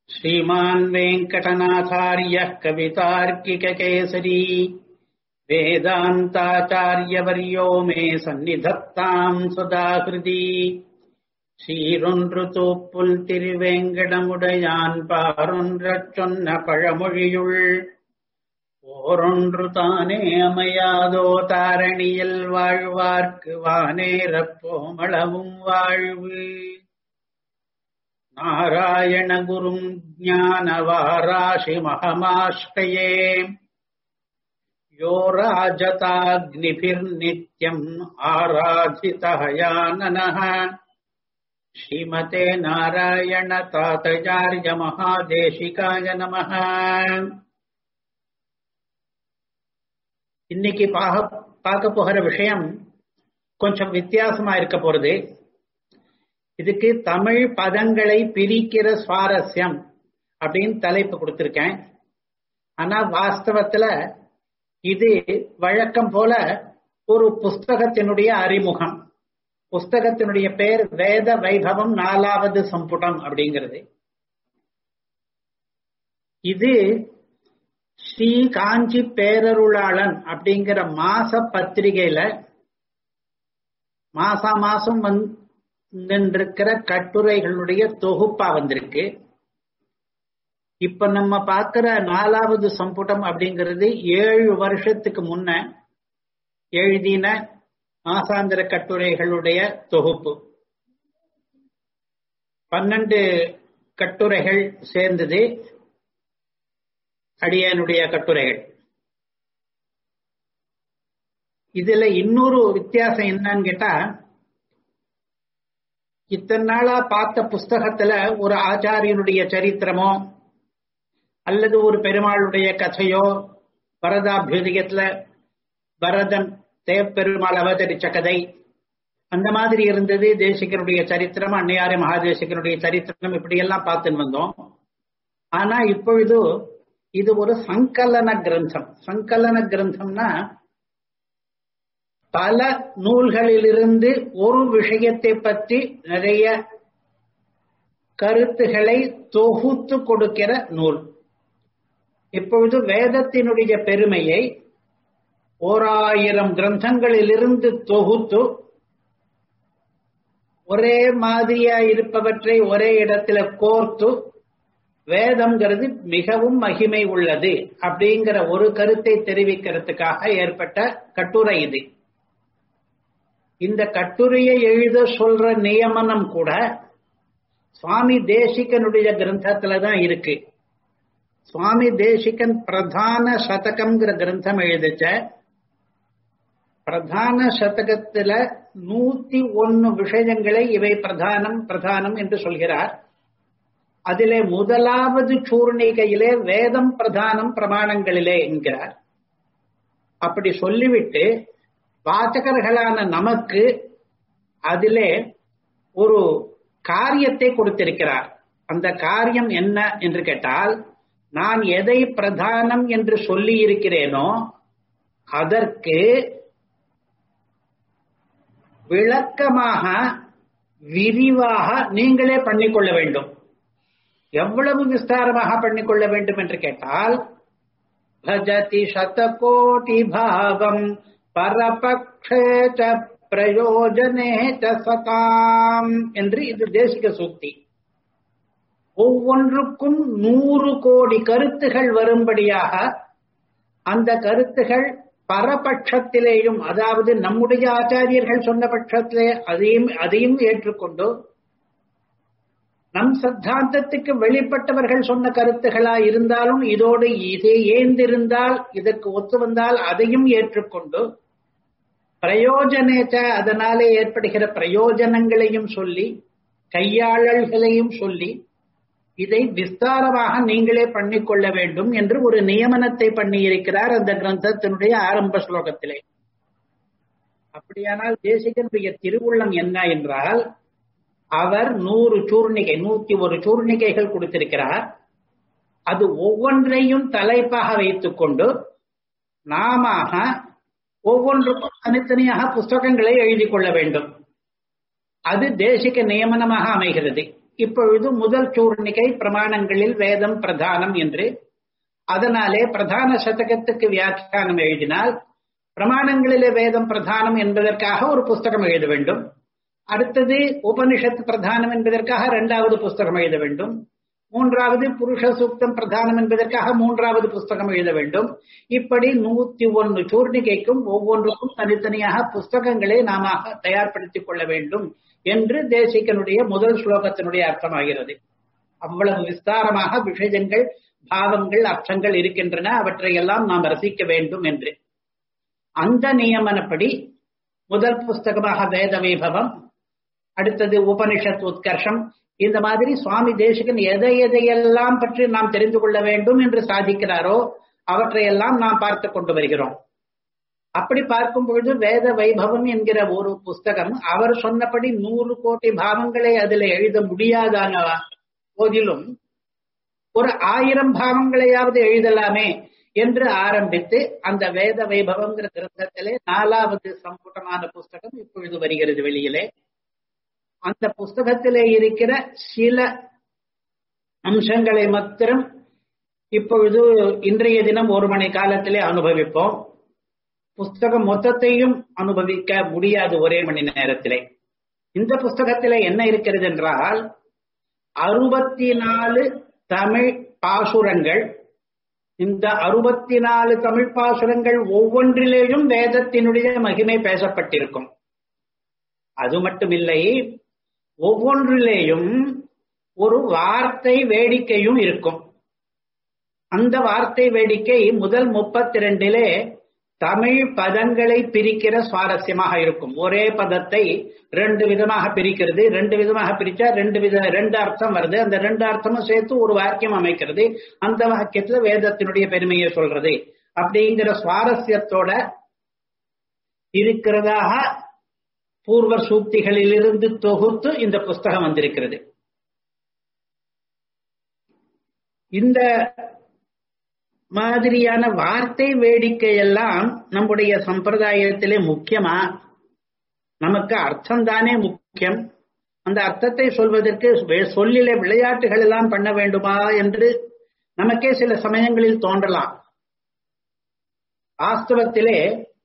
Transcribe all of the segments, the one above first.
श्रीमान् वेङ्कटनाथार्यः कवितार्किककेसरी वेदान्ताचार्यवर्यो मे सन्निधत्ताम् सदाहृदि சீரொன்றுதூப்புல் திருவேங்கடமுடையான் பாரொன்றச் சொன்ன பழமொழியுள் ஓரொன்று தானே அமையாதோ தாரணியில் வாழ்வார்க்கு வானேரப் போமளவும் வாழ்வு நாராயண குரும் ஞானவாராஷி மகமாஷ்டயே யோ ராஜதாக்னிபிர்நித்யம் ஆராதிதஹயானனः ஸ்ரீமதே நாராயண தாத்தயார்ய மகாதேசிகாய நமः இன்னைக்கு பார்க்க போகிற விஷயம் கொஞ்சம் வித்தியாசமா இருக்க போறது இதுக்கு தமிழ் பதங்களை பிரிக்கிற சுவாரஸ்யம் அப்படின்னு தலைப்பு கொடுத்திருக்கேன் ஆனா வாஸ்தவத்துல இது வழக்கம் போல ஒரு புஸ்தகத்தினுடைய அறிமுகம் புஸ்தகத்தினுடைய பெயர் வேத வைபவம் நாலாவது சம்புடம் அப்படிங்கிறது இது ஸ்ரீ காஞ்சி பேரருளாளன் அப்படிங்கிற மாச பத்திரிகையில மாசா மாசம் வந்துருக்கிற கட்டுரைகளுடைய தொகுப்பா வந்திருக்கு இப்ப நம்ம பார்க்கிற நாலாவது சம்புடம் அப்படிங்கிறது ஏழு வருஷத்துக்கு முன்ன எழுதின மாசாந்திர கட்டுரைகளுடைய தொகுப்பு பன்னெண்டு கட்டுரைகள் சேர்ந்தது அடியனுடைய கட்டுரைகள் இதுல இன்னொரு வித்தியாசம் என்னன்னு கேட்டா இத்தனை நாளா பார்த்த புஸ்தகத்துல ஒரு ஆச்சாரியனுடைய சரித்திரமோ அல்லது ஒரு பெருமாளுடைய கதையோ பரதாபியுதயத்துல பரதன் தேவப்பெருமாள் அவதரிச்ச கதை அந்த மாதிரி இருந்தது தேசிகனுடைய சரித்திரம் அன்னையாரி மகாதேசிகனுடைய சரித்திரம் இப்படி எல்லாம் பார்த்துன்னு வந்தோம் ஆனா இப்பொழுது இது ஒரு சங்கலன கிரந்தம் சங்கலன கிரந்தம்னா பல நூல்களிலிருந்து ஒரு விஷயத்தை பற்றி நிறைய கருத்துகளை தொகுத்து கொடுக்கிற நூல் இப்பொழுது வேதத்தினுடைய பெருமையை ஓராயிரம் கிரந்தங்களிலிருந்து தொகுத்து ஒரே மாதிரியா இருப்பவற்றை ஒரே இடத்துல கோர்த்து வேதம்ங்கிறது மிகவும் மகிமை உள்ளது அப்படிங்கிற ஒரு கருத்தை தெரிவிக்கிறதுக்காக ஏற்பட்ட கட்டுரை இது இந்த கட்டுரையை எழுத சொல்ற நியமனம் கூட சுவாமி தேசிகனுடைய கிரந்தத்துல தான் இருக்கு சுவாமி தேசிகன் பிரதான சதகம்ங்கிற கிரந்தம் எழுதிச்ச பிரதான சதகத்துல நூத்தி ஒன்னு விஷயங்களை இவை பிரதானம் பிரதானம் என்று சொல்கிறார் அதிலே முதலாவது சூர்ணிகையிலே வேதம் பிரதானம் பிரமாணங்களிலே என்கிறார் அப்படி சொல்லிவிட்டு வாசகர்களான நமக்கு அதிலே ஒரு காரியத்தை கொடுத்திருக்கிறார் அந்த காரியம் என்ன என்று கேட்டால் நான் எதை பிரதானம் என்று சொல்லி இருக்கிறேனோ அதற்கு விளக்கமாக விரிவாக நீங்களே பண்ணிக்கொள்ள வேண்டும் எவ்வளவு விஸ்தாரமாக பண்ணிக்கொள்ள வேண்டும் என்று கேட்டால் பஜதி சதகோட்டி பாவம் பரபக்ஷ பிரயோஜனே சதாம் என்று இது தேசிக சூக்தி ஒவ்வொன்றுக்கும் நூறு கோடி கருத்துகள் வரும்படியாக அந்த கருத்துகள் பரபட்சத்திலேயும் அதாவது நம்முடைய ஆச்சாரியர்கள் சொன்ன பட்சத்திலே அதையும் அதையும் ஏற்றுக்கொண்டு நம் சித்தாந்தத்துக்கு வெளிப்பட்டவர்கள் சொன்ன கருத்துகளா இருந்தாலும் இதோடு இதை ஏந்திருந்தால் இதற்கு ஒத்து வந்தால் அதையும் ஏற்றுக்கொண்டு பிரயோஜனேச்ச அதனாலே ஏற்படுகிற பிரயோஜனங்களையும் சொல்லி கையாளல்களையும் சொல்லி இதை விஸ்தாரமாக நீங்களே பண்ணிக்கொள்ள வேண்டும் என்று ஒரு நியமனத்தை பண்ணியிருக்கிறார் அந்த கிரந்தத்தினுடைய ஆரம்ப ஸ்லோகத்திலே அப்படியானால் தேசிகனுடைய திருவுள்ளம் என்ன என்றால் அவர் நூறு சூர்ணிகை நூத்தி ஒரு சூர்ணிகைகள் கொடுத்திருக்கிறார் அது ஒவ்வொன்றையும் தலைப்பாக வைத்துக் கொண்டு நாம ஒவ்வொன்றுக்கும் தனித்தனியாக புஸ்தகங்களை எழுதி கொள்ள வேண்டும் அது தேசிக நியமனமாக அமைகிறது இப்பொழுது முதல் சூர்ணிகை பிரமாணங்களில் வேதம் பிரதானம் என்று அதனாலே பிரதான சதகத்துக்கு வியாக்கியானம் எழுதினால் பிரமாணங்களிலே வேதம் பிரதானம் என்பதற்காக ஒரு புஸ்தகம் எழுத வேண்டும் அடுத்தது உபனிஷத் பிரதானம் என்பதற்காக இரண்டாவது புஸ்தகம் எழுத வேண்டும் மூன்றாவது புருஷ சூக்தம் பிரதானம் என்பதற்காக மூன்றாவது புஸ்தகம் எழுத வேண்டும் இப்படி நூத்தி ஒன்று சூர்ணிகைக்கும் ஒவ்வொன்றுக்கும் தனித்தனியாக புஸ்தகங்களை நாம தயார்படுத்திக் கொள்ள வேண்டும் என்று தேசிகனுடைய முதல் ஸ்லோகத்தினுடைய அர்த்தமாகிறது அவ்வளவு விஸ்தாரமாக விஷயங்கள் பாவங்கள் அர்த்தங்கள் இருக்கின்றன அவற்றையெல்லாம் நாம் ரசிக்க வேண்டும் என்று அந்த நியமனப்படி முதல் புஸ்தகமாக வேத வைபவம் அடுத்தது உபனிஷத் உத்கர்ஷம் இந்த மாதிரி சுவாமி தேசிகன் எதை எதையெல்லாம் பற்றி நாம் தெரிந்து கொள்ள வேண்டும் என்று சாதிக்கிறாரோ அவற்றையெல்லாம் நாம் பார்த்து கொண்டு வருகிறோம் அப்படி பார்க்கும் பொழுது வேத வைபவம் என்கிற ஒரு புஸ்தகம் அவர் சொன்னபடி நூறு கோடி பாவங்களை அதுல எழுத முடியாதான போதிலும் ஒரு ஆயிரம் பாவங்களையாவது எழுதலாமே என்று ஆரம்பித்து அந்த வேத வைபவங்கிற கிரந்தத்திலே நாலாவது சம்புட்டமான புஸ்தகம் இப்பொழுது வருகிறது வெளியிலே அந்த புஸ்தகத்திலே இருக்கிற சில அம்சங்களை மாத்திரம் இப்பொழுது இன்றைய தினம் ஒரு மணி காலத்திலே அனுபவிப்போம் புஸ்தகம் மொத்தத்தையும் அனுபவிக்க முடியாது ஒரே மணி நேரத்திலே இந்த புஸ்தகத்திலே என்ன இருக்கிறது என்றால் அறுபத்தி நாலு தமிழ் பாசுரங்கள் இந்த அறுபத்தி நாலு தமிழ் பாசுரங்கள் ஒவ்வொன்றிலேயும் வேதத்தினுடைய மகிமை பேசப்பட்டிருக்கும் அது மட்டுமில்லை ஒவ்வொன்றிலேயும் ஒரு வார்த்தை வேடிக்கையும் இருக்கும் அந்த வார்த்தை வேடிக்கை முதல் முப்பத்தி ரெண்டிலே தமிழ் பதங்களை பிரிக்கிற சுவாரஸ்யமாக இருக்கும் ஒரே பதத்தை ரெண்டு விதமாக பிரிக்கிறது ரெண்டு விதமாக பிரிச்சா ரெண்டு வித ரெண்டு அர்த்தம் வருது அந்த ரெண்டு அர்த்தமும் சேர்த்து ஒரு வாக்கியம் அமைக்கிறது அந்த வாக்கியத்துல வேதத்தினுடைய பெருமையை சொல்றது அப்படிங்கிற சுவாரஸ்யத்தோட இருக்கிறதாக பூர்வ சூக்திகளிலிருந்து தொகுத்து இந்த புஸ்தகம் வந்திருக்கிறது இந்த மாதிரியான வார்த்தை வேடிக்கை எல்லாம் நம்முடைய சம்பிரதாயத்திலே முக்கியமா நமக்கு அர்த்தம் தானே முக்கியம் அந்த அர்த்தத்தை சொல்வதற்கு சொல்லிலே விளையாட்டுகள் எல்லாம் பண்ண வேண்டுமா என்று நமக்கே சில சமயங்களில் தோன்றலாம் வாஸ்தவத்திலே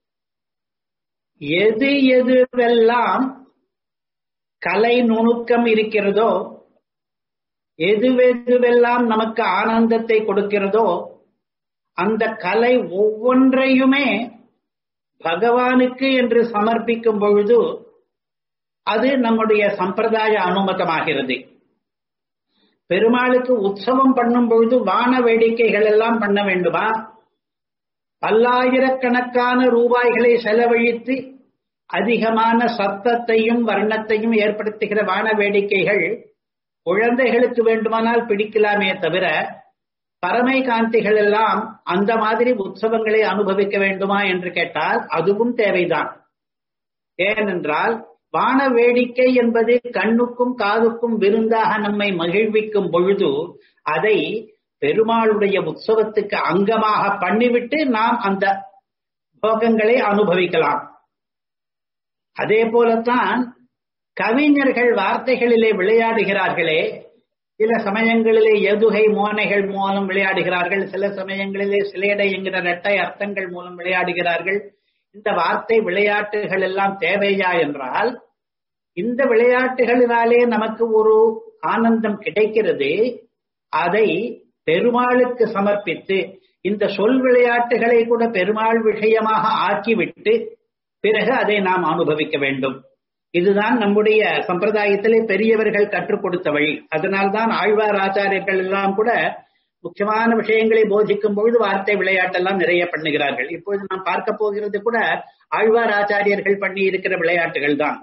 எது எதுவெல்லாம் கலை நுணுக்கம் இருக்கிறதோ எதுவெதுவெல்லாம் நமக்கு ஆனந்தத்தை கொடுக்கிறதோ அந்த கலை ஒவ்வொன்றையுமே பகவானுக்கு என்று சமர்ப்பிக்கும் பொழுது அது நம்முடைய சம்பிரதாய அனுமதமாகிறது பெருமாளுக்கு உற்சவம் பண்ணும் பொழுது வான வேடிக்கைகள் எல்லாம் பண்ண வேண்டுமா பல்லாயிரக்கணக்கான ரூபாய்களை செலவழித்து அதிகமான சத்தத்தையும் வர்ணத்தையும் ஏற்படுத்துகிற வான வேடிக்கைகள் குழந்தைகளுக்கு வேண்டுமானால் பிடிக்கலாமே தவிர பரமை காந்திகள் எல்லாம் அந்த மாதிரி உற்சவங்களை அனுபவிக்க வேண்டுமா என்று கேட்டால் அதுவும் தேவைதான் ஏனென்றால் வான வேடிக்கை என்பது கண்ணுக்கும் காதுக்கும் விருந்தாக நம்மை மகிழ்விக்கும் பொழுது அதை பெருமாளுடைய உற்சவத்துக்கு அங்கமாக பண்ணிவிட்டு நாம் அந்த போகங்களை அனுபவிக்கலாம் அதே போலத்தான் கவிஞர்கள் வார்த்தைகளிலே விளையாடுகிறார்களே சில சமயங்களிலே எதுகை மோனைகள் மூலம் விளையாடுகிறார்கள் சில சமயங்களிலே சிலேடை என்கிற இரட்டை அர்த்தங்கள் மூலம் விளையாடுகிறார்கள் இந்த வார்த்தை விளையாட்டுகள் எல்லாம் தேவையா என்றால் இந்த விளையாட்டுகளினாலே நமக்கு ஒரு ஆனந்தம் கிடைக்கிறது அதை பெருமாளுக்கு சமர்ப்பித்து இந்த சொல் விளையாட்டுகளை கூட பெருமாள் விஷயமாக ஆக்கிவிட்டு பிறகு அதை நாம் அனுபவிக்க வேண்டும் இதுதான் நம்முடைய சம்பிரதாயத்திலே பெரியவர்கள் கற்றுக் கொடுத்த வழி அதனால்தான் ஆழ்வார் ஆச்சாரியர்கள் எல்லாம் கூட முக்கியமான விஷயங்களை போதிக்கும் பொழுது வார்த்தை விளையாட்டெல்லாம் நிறைய பண்ணுகிறார்கள் இப்பொழுது நாம் பார்க்க போகிறது கூட ஆழ்வார் ஆச்சாரியர்கள் பண்ணி இருக்கிற விளையாட்டுகள் தான்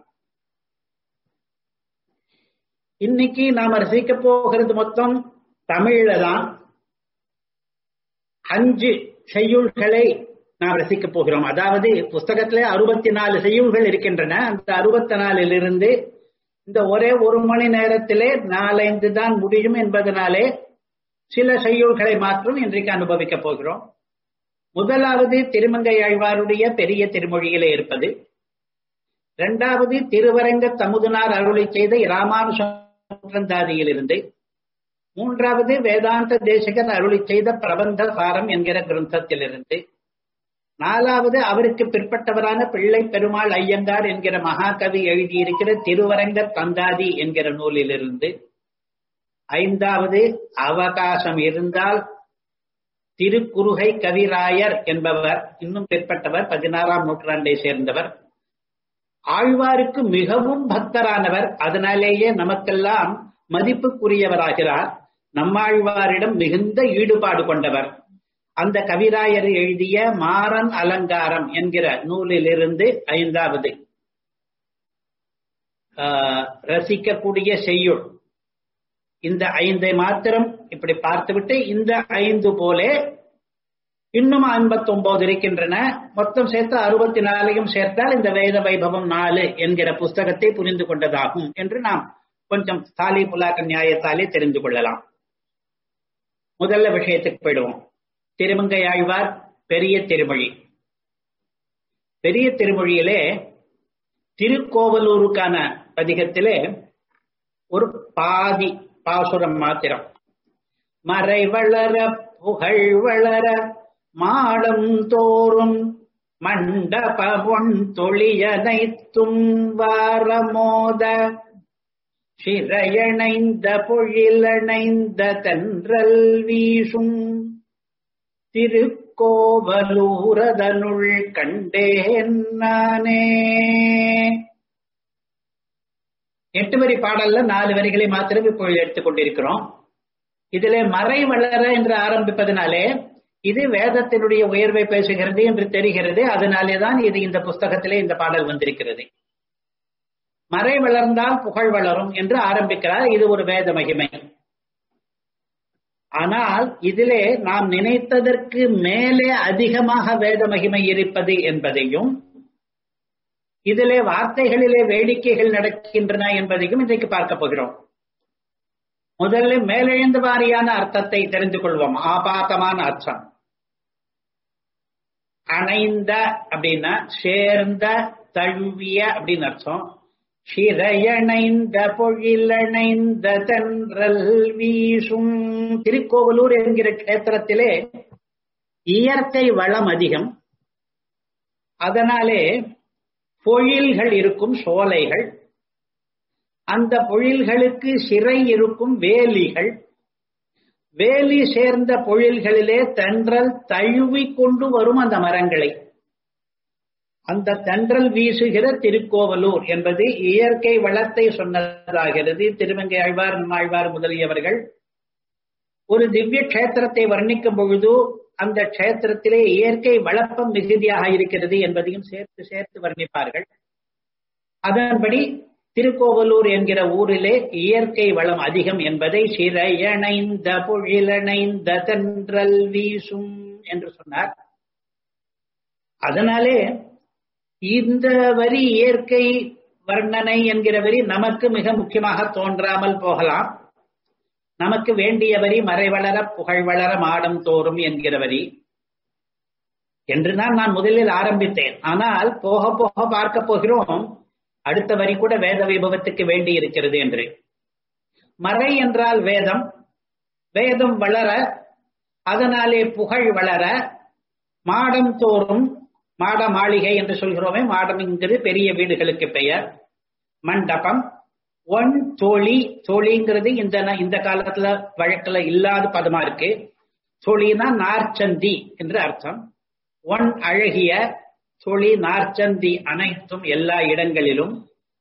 இன்னைக்கு நாம ரசிக்க போகிறது மொத்தம் தமிழ்ல தான் அஞ்சு செய்யுள்களை நாம் ரசிக்க போகிறோம் அதாவது புஸ்தகத்திலே அறுபத்தி நாலு செய்யுள்கள் இருக்கின்றன அந்த அறுபத்தி நாலிலிருந்து இந்த ஒரே ஒரு மணி நேரத்திலே நாலைந்து தான் முடியும் என்பதனாலே சில செய்யுள்களை மாற்றம் இன்றைக்கு அனுபவிக்க போகிறோம் முதலாவது திருமங்கை ஆழ்வாருடைய பெரிய திருமொழியிலே இருப்பது இரண்டாவது திருவரங்க தமுதனார் அருளை செய்த ராமானுஷ நூற்றந்தாதியிலிருந்து மூன்றாவது வேதாந்த தேசிகன் அருளி செய்த பிரபந்த சாரம் என்கிற கிரந்தத்திலிருந்து நாலாவது அவருக்கு பிற்பட்டவரான பிள்ளை பெருமாள் ஐயங்கார் என்கிற மகாகவி எழுதியிருக்கிற திருவரங்க தந்தாதி என்கிற நூலிலிருந்து ஐந்தாவது அவகாசம் இருந்தால் திருக்குறுகை கவிராயர் என்பவர் இன்னும் பிற்பட்டவர் பதினாறாம் நூற்றாண்டை சேர்ந்தவர் ஆழ்வாருக்கு மிகவும் பக்தரானவர் அதனாலேயே நமக்கெல்லாம் மதிப்புக்குரியவராகிறார் நம்மாழ்வாரிடம் மிகுந்த ஈடுபாடு கொண்டவர் அந்த கவிராயர் எழுதிய மாறன் அலங்காரம் என்கிற நூலிலிருந்து ஐந்தாவது ரசிக்கக்கூடிய செய்யுள் இந்த ஐந்தை மாத்திரம் இப்படி பார்த்துவிட்டு இந்த ஐந்து போல இன்னும் ஐம்பத்தி ஒன்பது இருக்கின்றன மொத்தம் சேர்த்து அறுபத்தி நாலையும் சேர்த்தால் இந்த வேத வைபவம் நாலு என்கிற புஸ்தகத்தை புரிந்து கொண்டதாகும் என்று நாம் கொஞ்சம் தாலி புலாக்க நியாயத்தாலே தெரிந்து கொள்ளலாம் முதல்ல விஷயத்துக்கு போயிடுவோம் திருமங்கை ஆழ்வார் பெரிய திருமொழி பெரிய திருமொழியிலே திருக்கோவலூருக்கான பதிகத்திலே ஒரு பாதி பாசுரம் மாத்திரம் மறை வளர புகழ் வளர மாடம் தோறும் மண்டப பொன் தொழியனைத்தும் வாரமோத சிறையணைந்த பொழிலணைந்த தென்றல் வீசும் திருக்கோவலூரதனுள் கண்டேன் நானே எட்டு வரி பாடல்ல நாலு வரிகளை மாத்திரம் இப்பொழுது எடுத்துக்கொண்டிருக்கிறோம் இதுல மறை வளர என்று ஆரம்பிப்பதனாலே இது வேதத்தினுடைய உயர்வை பேசுகிறது என்று தெரிகிறது அதனாலேதான் இது இந்த புஸ்தகத்திலே இந்த பாடல் வந்திருக்கிறது மறை வளர்ந்தால் புகழ் வளரும் என்று ஆரம்பிக்கிறார் இது ஒரு வேத மகிமை ஆனால் இதிலே நாம் நினைத்ததற்கு மேலே அதிகமாக வேத மகிமை இருப்பது என்பதையும் இதிலே வார்த்தைகளிலே வேடிக்கைகள் நடக்கின்றன என்பதையும் இன்றைக்கு பார்க்க போகிறோம் முதல்ல மேலெழுந்து வாரியான அர்த்தத்தை தெரிந்து கொள்வோம் ஆபாத்தமான அர்த்தம் அணைந்த அப்படின்னா சேர்ந்த தழுவிய அப்படின்னு அர்த்தம் சிறையணைந்த பொழிலணைந்த தென்றல் வீசும் திருக்கோவலூர் என்கிற கேத்திரத்திலே இயற்கை வளம் அதிகம் அதனாலே பொழில்கள் இருக்கும் சோலைகள் அந்த பொழில்களுக்கு சிறை இருக்கும் வேலிகள் வேலி சேர்ந்த பொழில்களிலே தென்றல் தழுவி கொண்டு வரும் அந்த மரங்களை அந்த தென்றல் வீசுகிற திருக்கோவலூர் என்பது இயற்கை வளத்தை சொன்னதாகிறது திருமங்கை ஆழ்வார் ஆழ்வார் முதலியவர்கள் ஒரு திவ்ய கஷேத்திரத்தை வர்ணிக்கும் பொழுது அந்த கஷேத்திரத்திலே இயற்கை வளப்பம் மிகுதியாக இருக்கிறது என்பதையும் சேர்த்து சேர்த்து வர்ணிப்பார்கள் அதன்படி திருக்கோவலூர் என்கிற ஊரிலே இயற்கை வளம் அதிகம் என்பதை சிறையணைந்த பொழிலணைந்த தென்றல் வீசும் என்று சொன்னார் அதனாலே இந்த வரி இயற்கை வர்ணனை என்கிற வரி நமக்கு மிக முக்கியமாக தோன்றாமல் போகலாம் நமக்கு வேண்டிய வரி மறைவளர புகழ் வளர மாடம் தோறும் என்கிற வரி என்றுதான் நான் முதலில் ஆரம்பித்தேன் ஆனால் போக போக பார்க்க போகிறோம் அடுத்த வரி கூட வேத வைபவத்துக்கு வேண்டி இருக்கிறது என்று மறை என்றால் வேதம் வேதம் வளர அதனாலே புகழ் வளர மாடம் தோறும் மாட மாளிகை என்று சொல்கிறோமே மாடம் என்கிறது பெரிய வீடுகளுக்கு பெயர் மண்டபம் ஒன் தோழி தோழிங்கிறது இந்த இந்த காலத்துல வழக்குல இல்லாத பதமா இருக்கு தோழினா நார்ச்சந்தி என்று அர்த்தம் ஒன் அழகிய தொழி நார்ச்சந்தி அனைத்தும் எல்லா இடங்களிலும்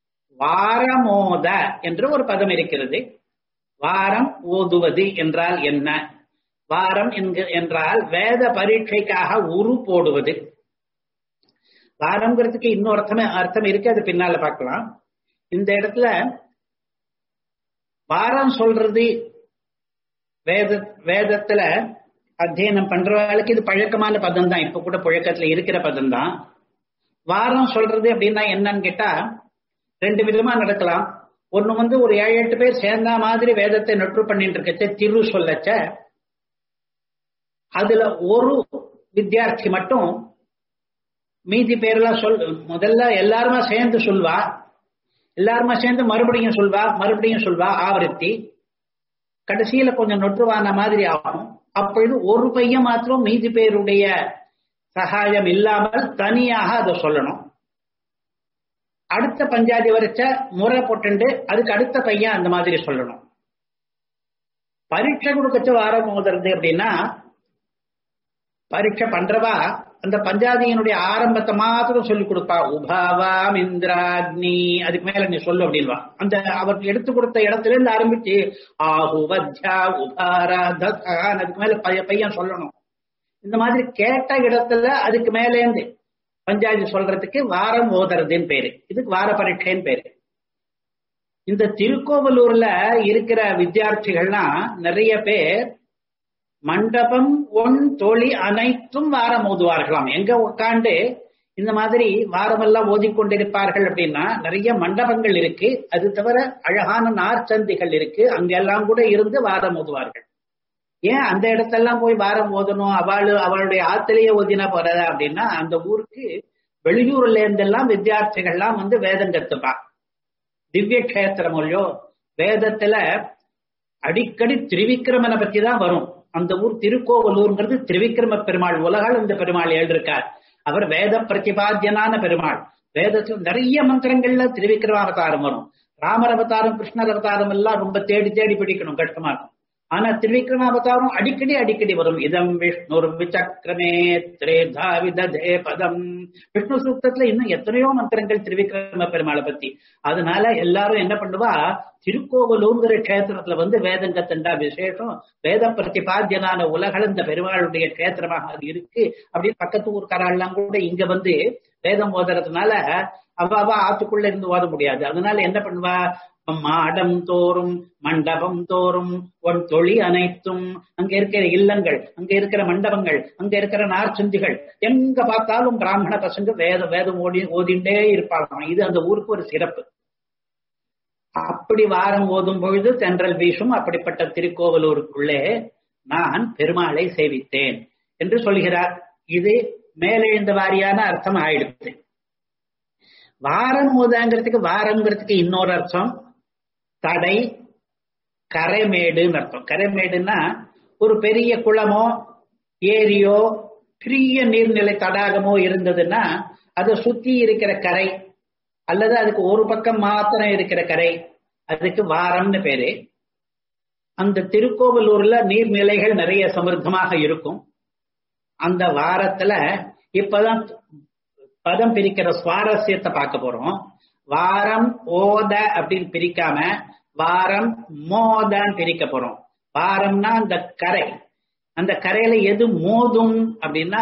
வாரமோத என்று ஒரு பதம் இருக்கிறது வாரம் ஓதுவது என்றால் என்ன வாரம் என்றால் வேத பரீட்சைக்காக உரு போடுவது வாரம்ங்கிறதுக்கு இன்னும் அர்த்தமே அர்த்தம் இருக்கு அது பின்னால பார்க்கலாம் இந்த இடத்துல வாரம் சொல்றது வேத வேதத்துல அத்தியனம் பண்றவர்களுக்கு இது பழக்கமான பதம் தான் இப்ப கூட புழக்கத்துல இருக்கிற பதம் தான் வாரம் சொல்றது அப்படின்னா என்னன்னு கேட்டா ரெண்டு விதமா நடக்கலாம் ஒண்ணு வந்து ஒரு ஏழு எட்டு பேர் சேர்ந்த மாதிரி வேதத்தை நொற்று பண்ணிட்டு இருக்கச்ச திரு சொல்லச்ச அதுல ஒரு வித்தியார்த்தி மட்டும் மீதி பேர்லாம் சொல் முதல்ல எல்லாருமா சேர்ந்து சொல்வா எல்லாருமே சேர்ந்து மறுபடியும் சொல்வா மறுபடியும் சொல்வா ஆவருத்தி கடைசியில கொஞ்சம் நொற்றுவான மாதிரி ஆகும் அப்பொழுது ஒரு பையன் மாத்திரம் மீதி பேருடைய சகாயம் இல்லாமல் தனியாக அதை சொல்லணும் அடுத்த பஞ்சாதி வரைச்ச முறை போட்டுண்டு அதுக்கு அடுத்த பையன் அந்த மாதிரி சொல்லணும் பரீட்சை கொடுக்கச்சு வாரம் மோதுறது அப்படின்னா பரீட்சை பண்றவா அந்த பஞ்சாதியினுடைய ஆரம்பத்தை மாத்திரம் சொல்லி கொடுப்பா உபாவாம் இந்திராக்னி அதுக்கு மேல நீ சொல்லு அப்படின்வா அந்த அவருக்கு எடுத்து கொடுத்த இடத்துல இருந்து ஆரம்பிச்சு ஆஹு வத்யா உபாரா தத்தான் அதுக்கு மேல பையன் சொல்லணும் இந்த மாதிரி கேட்ட இடத்துல அதுக்கு மேலேந்து பஞ்சாயத்து சொல்றதுக்கு வாரம் ஓதுறதுன்னு பேரு இதுக்கு வார பரீட்சைன்னு பேரு இந்த திருக்கோவலூர்ல இருக்கிற வித்தியார்த்திகள்லாம் நிறைய பேர் மண்டபம் ஒன் தொழி அனைத்தும் வாரம் ஓதுவார்களாம் எங்க உட்காந்து இந்த மாதிரி வாரமெல்லாம் ஓதிக்கொண்டிருப்பார்கள் அப்படின்னா நிறைய மண்டபங்கள் இருக்கு அது தவிர அழகான நார்ச்சந்திகள் இருக்கு அங்கெல்லாம் கூட இருந்து வாரம் ஓதுவார்கள் ஏன் அந்த இடத்தெல்லாம் போய் வாரம் ஓதணும் அவளு அவளுடைய ஆத்திலேயே ஓதினா போறதா அப்படின்னா அந்த ஊருக்கு வெளியூர்ல இருந்தெல்லாம் வித்தியார்த்திகள்லாம் வந்து வேதம் கத்துப்பா திவ்ய கஷேத்திரம் இல்லையோ வேதத்துல அடிக்கடி திரிவிக்ரமனை பத்தி தான் வரும் அந்த ஊர் திருக்கோவலூர்ங்கிறது திரிவிக்ரம பெருமாள் உலகால் இந்த பெருமாள் எழுதிருக்கார் அவர் வேத பிரதிபாத்தியனான பெருமாள் வேதத்துல நிறைய மந்திரங்கள்ல திரிவிக்ரம அவதாரம் வரும் ராமர் அவதாரம் கிருஷ்ணர் அவதாரம் எல்லாம் ரொம்ப தேடி தேடி பிடிக்கணும் கஷ்டமா இருக்கும் ஆனா திருவிக்ரம அவதாரம் அடிக்கடி அடிக்கடி வரும் இதம் விஷ்ணு விசக்கிரமே திரேதா விததே பதம் விஷ்ணு சூக்தத்துல இன்னும் எத்தனையோ மந்திரங்கள் திருவிக்ரம பெருமாளை பத்தி அதனால எல்லாரும் என்ன பண்ணுவா திருக்கோவலூர்ங்கிற கஷேத்திரத்துல வந்து வேதங்கத்தண்டா விசேஷம் வேத பிரதிபாத்தியனான உலகளந்த பெருமாளுடைய கஷேத்திரமாக அது இருக்கு அப்படின்னு பக்கத்து ஊர்க்காரெல்லாம் கூட இங்க வந்து வேதம் ஓதுறதுனால அவ அவ ஆத்துக்குள்ள இருந்து ஓத முடியாது அதனால என்ன பண்ணுவா மாடம் தோறும் மண்டபம் தோறும் ஒன் தொழி அனைத்தும் அங்க இருக்கிற இல்லங்கள் அங்க இருக்கிற மண்டபங்கள் அங்க இருக்கிற நார்ச்சந்திகள் எங்க பார்த்தாலும் பிராமண பசங்க வேத வேதம் ஓடி ஓதிண்டே இருப்பாங்க இது அந்த ஊருக்கு ஒரு சிறப்பு அப்படி வாரம் ஓதும் பொழுது தென்றல் வீசும் அப்படிப்பட்ட திருக்கோவலூருக்குள்ளே நான் பெருமாளை சேவித்தேன் என்று சொல்கிறார் இது மேலெழுந்த வாரியான அர்த்தம் ஆயிடுச்சு வாரம் ஓதாங்கிறதுக்கு வாரம்ங்கிறதுக்கு இன்னொரு அர்த்தம் தடை கரைமேடுன்னு அர்த்தம் கரைமேடுன்னா ஒரு பெரிய குளமோ ஏரியோ பெரிய நீர்நிலை தடாகமோ இருந்ததுன்னா அதை சுத்தி இருக்கிற கரை அல்லது அதுக்கு ஒரு பக்கம் மாத்திரம் இருக்கிற கரை அதுக்கு வாரம்னு பேரு அந்த திருக்கோவிலூர்ல நீர்நிலைகள் நிறைய சமிருத்தமாக இருக்கும் அந்த வாரத்துல இப்பதான் பதம் பிரிக்கிற சுவாரஸ்யத்தை பார்க்க போறோம் வாரம் ஓத அப்படின்னு பிரிக்காம வாரம் மோதன்னு பிரிக்க போறோம் வாரம்னா அந்த கரை அந்த கரையில எது மோதும் அப்படின்னா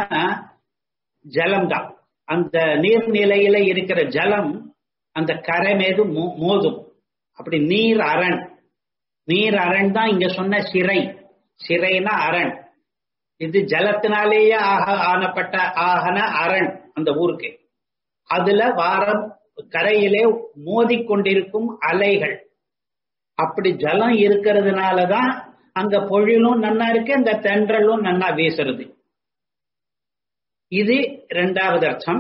ஜலம் தான் அந்த நீர்நிலையில இருக்கிற ஜலம் அந்த கரை மீது மோதும் அப்படி நீர் அரண் நீர் அரண் தான் இங்க சொன்ன சிறை சிறைனா அரண் இது ஜலத்தினாலேயே ஆக ஆனப்பட்ட ஆகன அரண் அந்த ஊருக்கு அதுல வாரம் கரையிலே மோதிக்கொண்டிருக்கும் அலைகள் அப்படி ஜலம் இருக்கிறதுனாலதான் அங்க பொழிலும் நன்னா இருக்கு அந்த தென்றலும் நன்னா வீசுறது இது இரண்டாவது அர்த்தம்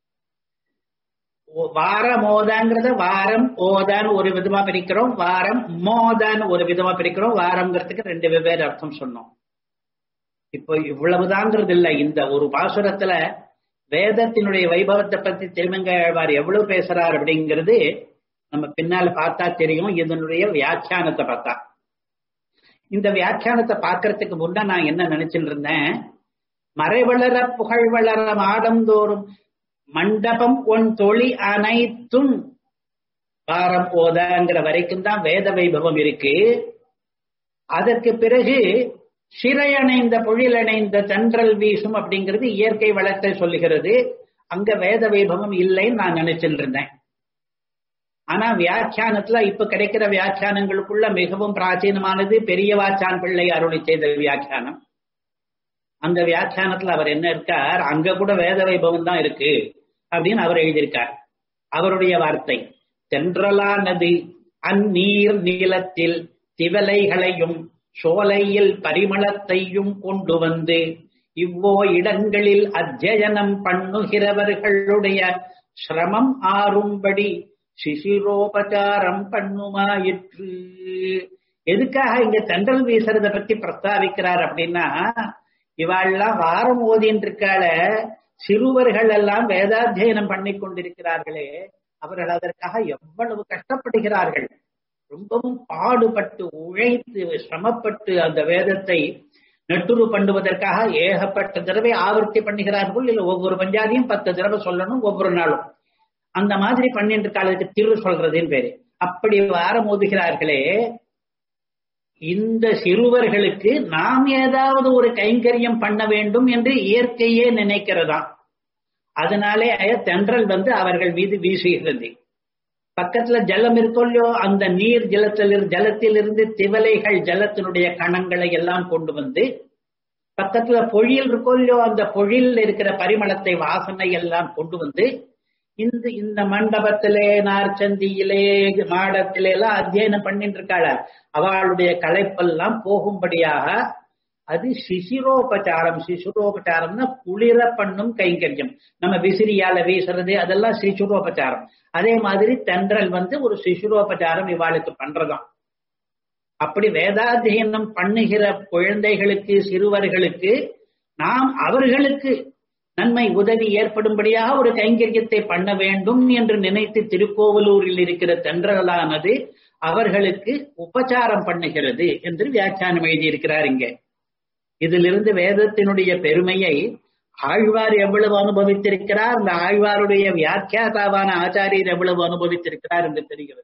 வார மோதாங்கிறத வாரம் ஓதான்னு ஒரு விதமா பிரிக்கிறோம் வாரம் மோதான்னு ஒரு விதமா பிரிக்கிறோம் வாரம்ங்கிறதுக்கு ரெண்டு வெவ்வேறு அர்த்தம் சொன்னோம் இப்போ இவ்வளவுதாங்கிறது இல்ல இந்த ஒரு பாசுரத்துல வேதத்தினுடைய வைபவத்தை பத்தி திருமங்கையாழ்வார் எவ்வளவு பேசுறார் அப்படிங்கிறது நம்ம பின்னால பார்த்தா தெரியும் இதனுடைய வியாக்கியானத்தை பார்த்தா இந்த வியாக்கியானத்தை பார்க்கறதுக்கு முன்ன நான் என்ன நினைச்சுட்டு இருந்தேன் மறைவளர புகழ் வளர மாடந்தோறும் மண்டபம் ஒன் தொழி அனைத்தும் பாரம் ஓதங்கிற வரைக்கும் தான் வேத வைபவம் இருக்கு அதற்கு பிறகு சிறையணைந்த பொழிலணைந்த தென்றல் வீசும் அப்படிங்கிறது இயற்கை வளத்தை சொல்லுகிறது அங்க வேத வைபவம் இல்லைன்னு நான் நினைச்சிட்டு இருந்தேன் ஆனா வியாக்கியானத்துல இப்ப கிடைக்கிற வியாக்கியானங்களுக்குள்ள மிகவும் பிராச்சீனமானது பெரியவாச்சான் பிள்ளை அருளி செய்த வியாக்கியானம் அந்த வியாக்கியானத்துல அவர் என்ன இருக்கார் அங்க கூட வேத வைபவம் தான் இருக்கு அப்படின்னு அவர் எழுதியிருக்கார் அவருடைய வார்த்தை தென்றலானது அந்நீர் நீளத்தில் திவலைகளையும் சோலையில் பரிமளத்தையும் கொண்டு வந்து இவ்வோ இடங்களில் அத்தியனம் பண்ணுகிறவர்களுடைய சிரமம் ஆறும்படி சிசிரோபச்சாரம் பண்ணுமாயிற்று எதுக்காக இங்க தென்றல் வீசுறத பத்தி பிரஸ்தாவிக்கிறார் அப்படின்னா இவாள்லாம் வாரம் ஓதின்னு இருக்கால சிறுவர்கள் எல்லாம் வேதாத்தியனம் பண்ணி கொண்டிருக்கிறார்களே அவர்கள் அதற்காக எவ்வளவு கஷ்டப்படுகிறார்கள் ரொம்பவும் பாடுபட்டு உழைத்து சிரமப்பட்டு அந்த வேதத்தை நெட்டுரு பண்ணுவதற்காக ஏகப்பட்ட தடவை ஆவர்த்தி பண்ணுகிறார்கள் இல்ல ஒவ்வொரு பஞ்சாதியும் பத்து தடவை சொல்லணும் ஒவ்வொரு நாளும் அந்த மாதிரி பண்ணிட்டு காலத்துக்கு திரு சொல்றதுன்னு பேரு அப்படி வாரம் ஓதுகிறார்களே இந்த சிறுவர்களுக்கு நாம் ஏதாவது ஒரு கைங்கரியம் பண்ண வேண்டும் என்று இயற்கையே நினைக்கிறதாம் அதனாலே தென்றல் வந்து அவர்கள் மீது வீசுகிறது பக்கத்துல ஜலம் இருக்கோ இல்லையோ அந்த நீர் ஜலத்தில் ஜலத்திலிருந்து திவலைகள் ஜலத்தினுடைய கணங்களை எல்லாம் கொண்டு வந்து பக்கத்துல பொழில் இருக்கோ இல்லையோ அந்த பொழில் இருக்கிற பரிமளத்தை வாசனை எல்லாம் கொண்டு வந்து இந்த இந்த மண்டபத்திலே நார்ச்சந்தியிலே மாடத்திலே எல்லாம் அத்தியனம் பண்ணிட்டு இருக்காள அவளுடைய களைப்பெல்லாம் போகும்படியாக அது சிசிரோபச்சாரம் சிசுரோபச்சாரம்னா குளிர பண்ணும் கைங்கரியம் நம்ம விசிறியால வீசுறது அதெல்லாம் சிசுரோபச்சாரம் அதே மாதிரி தென்றல் வந்து ஒரு சிசுரோபச்சாரம் இவாளுக்கு பண்றதாம் அப்படி வேதாத்தியனம் பண்ணுகிற குழந்தைகளுக்கு சிறுவர்களுக்கு நாம் அவர்களுக்கு நன்மை உதவி ஏற்படும்படியாக ஒரு கைங்கரியத்தை பண்ண வேண்டும் என்று நினைத்து திருக்கோவலூரில் இருக்கிற தென்றலானது அவர்களுக்கு உபச்சாரம் பண்ணுகிறது என்று வியாக்கியானம் எழுதியிருக்கிறார் இங்க இதிலிருந்து வேதத்தினுடைய பெருமையை ஆழ்வார் எவ்வளவு அனுபவித்திருக்கிறார் அந்த ஆழ்வாருடைய வியாக்கியாதாவான ஆச்சாரியர் எவ்வளவு அனுபவித்திருக்கிறார் என்று தெரிகிறது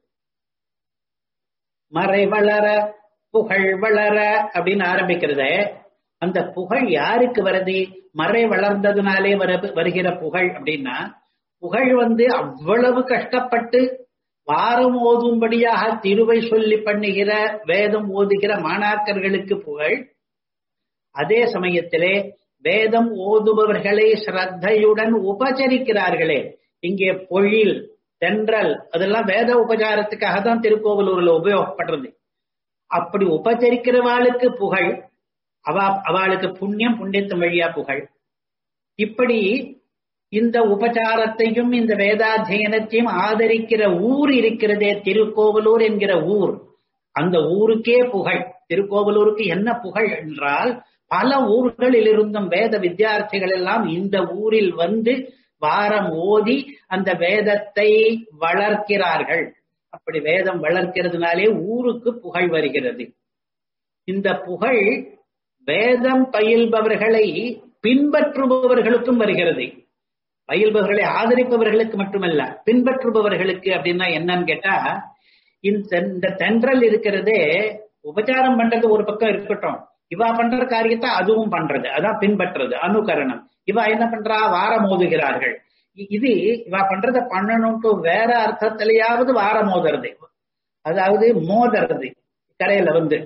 மறை வளர புகழ் வளர அப்படின்னு ஆரம்பிக்கிறத அந்த புகழ் யாருக்கு வருது மறை வளர்ந்ததுனாலே வர வருகிற புகழ் அப்படின்னா புகழ் வந்து அவ்வளவு கஷ்டப்பட்டு வாரம் ஓதும்படியாக திருவை சொல்லி பண்ணுகிற வேதம் ஓதுகிற மாணாக்கர்களுக்கு புகழ் அதே சமயத்திலே வேதம் ஓதுபவர்களை ஸ்ரத்தையுடன் உபச்சரிக்கிறார்களே இங்கே பொழில் தென்றல் அதெல்லாம் வேத உபச்சாரத்துக்காக தான் திருக்கோவிலூர்ல உபயோகப்படுறது அப்படி உபச்சரிக்கிறவாளுக்கு புகழ் அவ அவளுக்கு புண்ணியம் புண்ணியத்தின் வழியா புகழ் இப்படி இந்த உபச்சாரத்தையும் இந்த வேதாத்தியனத்தையும் ஆதரிக்கிற ஊர் இருக்கிறதே திருக்கோவலூர் என்கிற ஊர் அந்த ஊருக்கே புகழ் திருக்கோவலூருக்கு என்ன புகழ் என்றால் பல ஊர்களில் இருந்தும் வேத வித்தியார்த்திகள் எல்லாம் இந்த ஊரில் வந்து வாரம் ஓதி அந்த வேதத்தை வளர்க்கிறார்கள் அப்படி வேதம் வளர்க்கிறதுனாலே ஊருக்கு புகழ் வருகிறது இந்த புகழ் வேதம் பயில்பவர்களை பின்பற்றுபவர்களுக்கும் வருகிறது பயில்பவர்களை ஆதரிப்பவர்களுக்கு மட்டுமல்ல பின்பற்றுபவர்களுக்கு அப்படின்னா என்னன்னு கேட்டா இந்த தென்றல் இருக்கிறதே உபச்சாரம் பண்றது ஒரு பக்கம் இருக்கட்டும் இவா பண்ற காரியத்தை அதுவும் பண்றது அதான் பின்பற்றுறது அனுகரணம் இவா என்ன பண்றா வாரம் மோதுகிறார்கள் இது இவா பண்றத பண்ணணும்ட்டு வேற அர்த்தத்திலேயாவது வாரம் மோதுறது அதாவது மோதுறது கரையில வந்து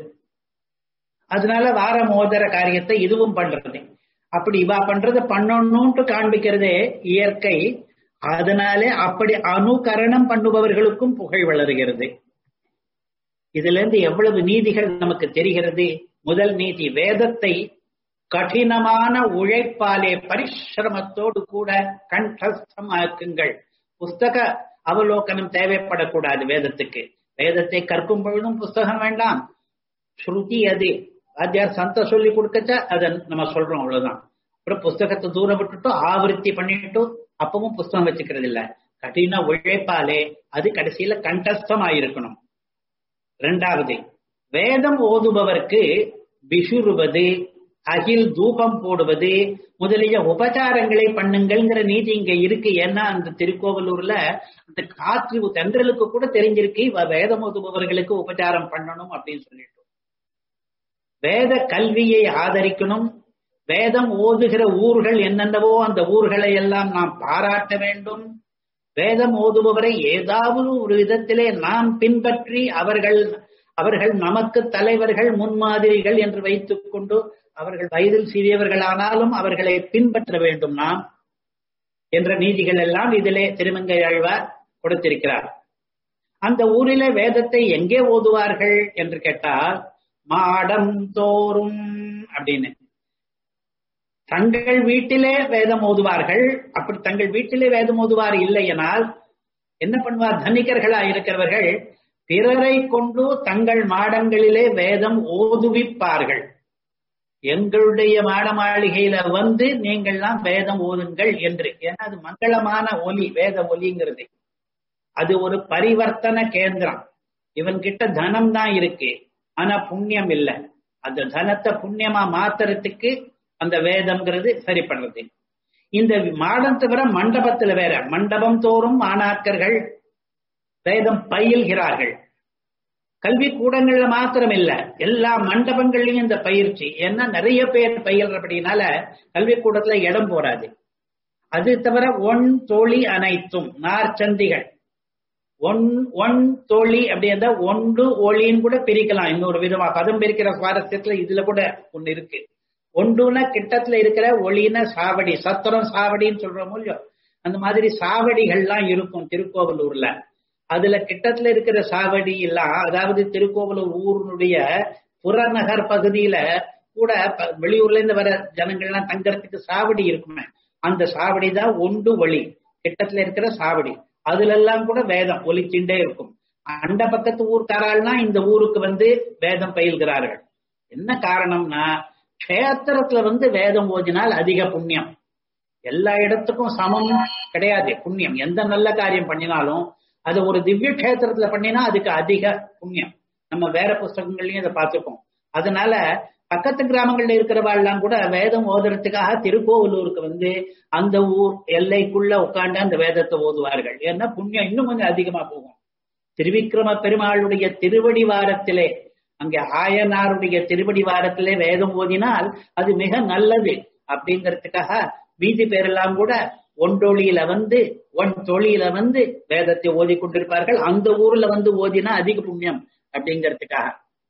அதனால வார மோதர காரியத்தை இதுவும் பண்றது அப்படி இவா பண்றத பண்ணணும்ட்டு காண்பிக்கிறதே இயற்கை அதனாலே அப்படி அனுகரணம் பண்ணுபவர்களுக்கும் புகழ் வளருகிறது இதுல இருந்து எவ்வளவு நீதிகள் நமக்கு தெரிகிறது முதல் நீதி வேதத்தை கடினமான உழைப்பாலே பரிசிரமத்தோடு கூட கண்டஸ்தமாக்குங்கள் புஸ்தக அவலோகனம் தேவைப்படக்கூடாது வேதத்துக்கு வேதத்தை கற்கும் பொழுதும் புஸ்தகம் வேண்டாம் ஸ்ருதி அது வாத்தியார் சந்த சொல்லி கொடுக்கச்ச அதை நம்ம சொல்றோம் அவ்வளவுதான் அப்புறம் புஸ்தகத்தை தூரம் விட்டுட்டு ஆவருத்தி பண்ணிட்டு அப்பவும் புஸ்தகம் வச்சுக்கிறது இல்ல கடின உழைப்பாலே அது கடைசியில கண்டஸ்தம் ஆயிருக்கணும் ரெண்டாவது வேதம் ஓதுபவருக்கு விசுறுவது அகில் தூபம் போடுவது முதலிய உபச்சாரங்களை பண்ணுங்கள்ங்கிற நீதி இங்க இருக்கு ஏன்னா அந்த திருக்கோவலூர்ல அந்த காற்று தென்றலுக்கு கூட தெரிஞ்சிருக்கு வேதம் ஓதுபவர்களுக்கு உபச்சாரம் பண்ணணும் அப்படின்னு சொல்லிட்டு வேத கல்வியை ஆதரிக்கணும் வேதம் ஓதுகிற ஊர்கள் என்னென்னவோ அந்த ஊர்களை எல்லாம் நாம் பாராட்ட வேண்டும் வேதம் ஓதுபவரை ஏதாவது ஒரு விதத்திலே நாம் பின்பற்றி அவர்கள் அவர்கள் நமக்கு தலைவர்கள் முன்மாதிரிகள் என்று வைத்துக் கொண்டு அவர்கள் வயதில் சிறியவர்களானாலும் அவர்களை பின்பற்ற வேண்டும் நாம் என்ற நீதிகள் எல்லாம் இதிலே திருமங்கை ஆழ்வார் கொடுத்திருக்கிறார் அந்த ஊரிலே வேதத்தை எங்கே ஓதுவார்கள் என்று கேட்டால் மாடம் தோறும் அப்படின்னு தங்கள் வீட்டிலே வேதம் ஓதுவார்கள் அப்படி தங்கள் வீட்டிலே வேதம் ஓதுவார் இல்லையனால் என்ன பண்ணுவார் தனிகர்களா இருக்கிறவர்கள் பிறரை கொண்டு தங்கள் மாடங்களிலே வேதம் ஓதுவிப்பார்கள் எங்களுடைய மாட மாளிகையில வந்து நீங்கள்லாம் வேதம் ஓதுங்கள் என்று ஏன்னா அது மங்களமான ஒலி வேத ஒலிங்கிறது அது ஒரு பரிவர்த்தன கேந்திரம் இவன் கிட்ட தனம் தான் இருக்கு ஆனா புண்ணியம் இல்லை அந்த தனத்தை புண்ணியமா மாத்துறதுக்கு அந்த வேதம்ங்கிறது சரி பண்றது இந்த மாடம் தவிர மண்டபத்துல வேற மண்டபம் தோறும் மாணாக்கர்கள் வேதம் பயில்கிறார்கள் கல்வி கூடங்கள்ல மாத்திரம் இல்ல எல்லா மண்டபங்கள்லயும் இந்த பயிற்சி ஏன்னா நிறைய பேர் பயில்றபடினால கல்வி கூடத்துல இடம் போறாது அது தவிர ஒன் தோழி அனைத்தும் நார்ச்சந்திகள் ஒன் ஒன் தோழி அப்படி இருந்தா ஒன்று ஒளின்னு கூட பிரிக்கலாம் இன்னொரு விதமா பதம் பிரிக்கிற சுவாரஸ்யத்துல இதுல கூட ஒண்ணு இருக்கு ஒன்றுன கிட்டத்துல இருக்கிற ஒளின சாவடி சத்திரம் சாவடின்னு சொல்றோமோ இல்லையோ அந்த மாதிரி சாவடிகள்லாம் இருக்கும் திருக்கோவலூர்ல அதுல கிட்டத்துல இருக்கிற சாவடி எல்லாம் அதாவது திருக்கோவலூர் ஊருடைய புறநகர் பகுதியில கூட வெளியூர்ல இருந்து வர ஜனங்கள்லாம் தங்கறதுக்கு சாவடி இருக்குமே அந்த சாவடி தான் ஒன்று வழி கிட்டத்துல இருக்கிற சாவடி அதுல எல்லாம் கூட வேதம் ஒலிச்சுட்டே இருக்கும் அந்த பக்கத்து ஊர்க்காராள்னா இந்த ஊருக்கு வந்து வேதம் பயில்கிறார்கள் என்ன காரணம்னா கஷேத்திரத்துல வந்து வேதம் ஓதினால் அதிக புண்ணியம் எல்லா இடத்துக்கும் சமம் கிடையாது புண்ணியம் எந்த நல்ல காரியம் பண்ணினாலும் அது ஒரு திவ்ய கஷேத்திரத்துல பண்ணினா அதுக்கு அதிக புண்ணியம் நம்ம வேற புஸ்தகங்கள்லயும் அதை பார்த்துப்போம் அதனால பக்கத்து கிராமங்கள்ல இருக்கிறவாள்லாம் கூட வேதம் ஓதுறதுக்காக திருக்கோவிலூருக்கு வந்து அந்த ஊர் எல்லைக்குள்ள உட்காந்து அந்த வேதத்தை ஓதுவார்கள் ஏன்னா புண்ணியம் இன்னும் கொஞ்சம் அதிகமா போகும் திருவிக்கிரம பெருமாளுடைய திருவடி வாரத்திலே அங்கே ஆயனாருடைய திருவடி வாரத்திலே வேதம் ஓதினால் அது மிக நல்லது அப்படிங்கிறதுக்காக வீதி பேரெல்லாம் கூட ஒன்றொழியில வந்து ஒன் தொழில வந்து வேதத்தை ஓதி கொண்டிருப்பார்கள் அந்த ஊர்ல வந்து ஓதினா அதிக புண்ணியம் அப்படிங்கிறதுக்காக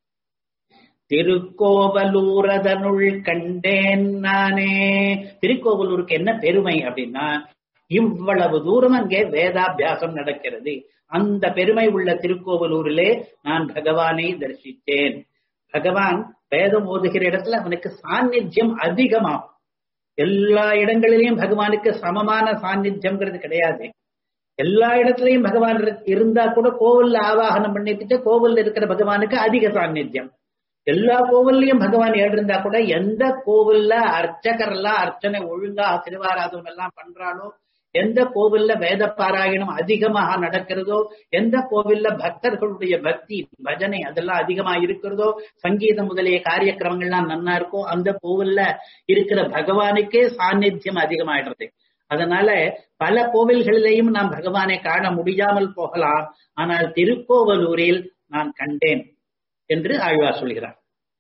திருக்கோவலூரதனுள் கண்டேன் நானே திருக்கோவலூருக்கு என்ன பெருமை அப்படின்னா இவ்வளவு தூரம் அங்கே வேதாபியாசம் நடக்கிறது அந்த பெருமை உள்ள திருக்கோவலூரிலே நான் பகவானை தரிசித்தேன் பகவான் வேதம் ஓதுகிற இடத்துல அவனுக்கு சாநித்தியம் அதிகமாகும் எல்லா இடங்களிலையும் பகவானுக்கு சமமான சாநித்தியம்ங்கிறது கிடையாது எல்லா இடத்துலயும் பகவான் இருந்தா கூட கோவில்ல ஆவாகனம் பண்ணிட்டு கோவில்ல இருக்கிற பகவானுக்கு அதிக சாநித்தியம் எல்லா கோவில்லையும் பகவான் இருந்தா கூட எந்த கோவில்ல அர்ச்சகர் எல்லாம் அர்ச்சனை ஒழுங்கா திருவாராதனம் எல்லாம் பண்றாளோ எந்த கோவில்ல வேத பாராயணம் அதிகமாக நடக்கிறதோ எந்த கோவில்ல பக்தர்களுடைய பக்தி பஜனை அதெல்லாம் அதிகமா இருக்கிறதோ சங்கீதம் முதலிய காரியக்கிரமங்கள்லாம் நன்னா இருக்கும் அந்த கோவில்ல இருக்கிற பகவானுக்கே சாநித்தியம் அதிகமாயிடுறது அதனால பல கோவில்களிலேயும் நாம் பகவானை காண முடியாமல் போகலாம் ஆனால் திருக்கோவலூரில் நான் கண்டேன் என்று ஆழ்வார் சொல்கிறார்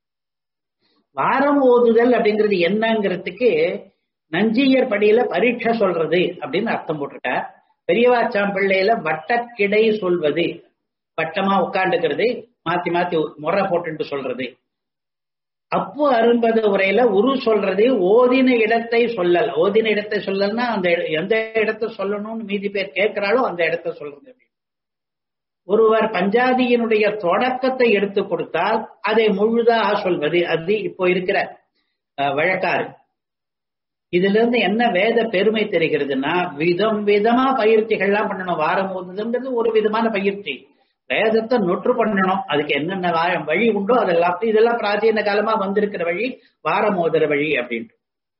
வாரம் ஓதுதல் அப்படிங்கிறது என்னங்கிறதுக்கு நஞ்சியர் படியில பரீட்சை சொல்றது அப்படின்னு அர்த்தம் போட்டிருக்க பெரியவாச்சாம் பிள்ளையில வட்டக்கிடை சொல்வது வட்டமா உட்காந்துக்கிறது மாத்தி மாத்தி முறை போட்டு சொல்றது அப்பு அரும்பது உரையில உரு சொல்றது ஓதின இடத்தை சொல்லல் ஓதின இடத்தை சொல்லல்னா அந்த எந்த இடத்தை சொல்லணும்னு மீதி பேர் கேட்கிறாளோ அந்த இடத்தை சொல்றது ஒருவர் பஞ்சாதியினுடைய தொடக்கத்தை எடுத்து கொடுத்தால் அதை முழுதா சொல்வது அது இப்போ இருக்கிற வழக்காறு இதுல இருந்து என்ன வேத பெருமை தெரிகிறதுனா விதம் விதமா பயிற்சிகள்லாம் பண்ணணும் வாரம் ஓதுதுங்கிறது ஒரு விதமான பயிற்சி வேதத்தை நொற்று பண்ணணும் அதுக்கு என்னென்ன வழி உண்டோ அதெல்லாம் இதெல்லாம் பிராச்சீன காலமா வந்திருக்கிற வழி வாரம் ஓதுற வழி அப்படின்ட்டு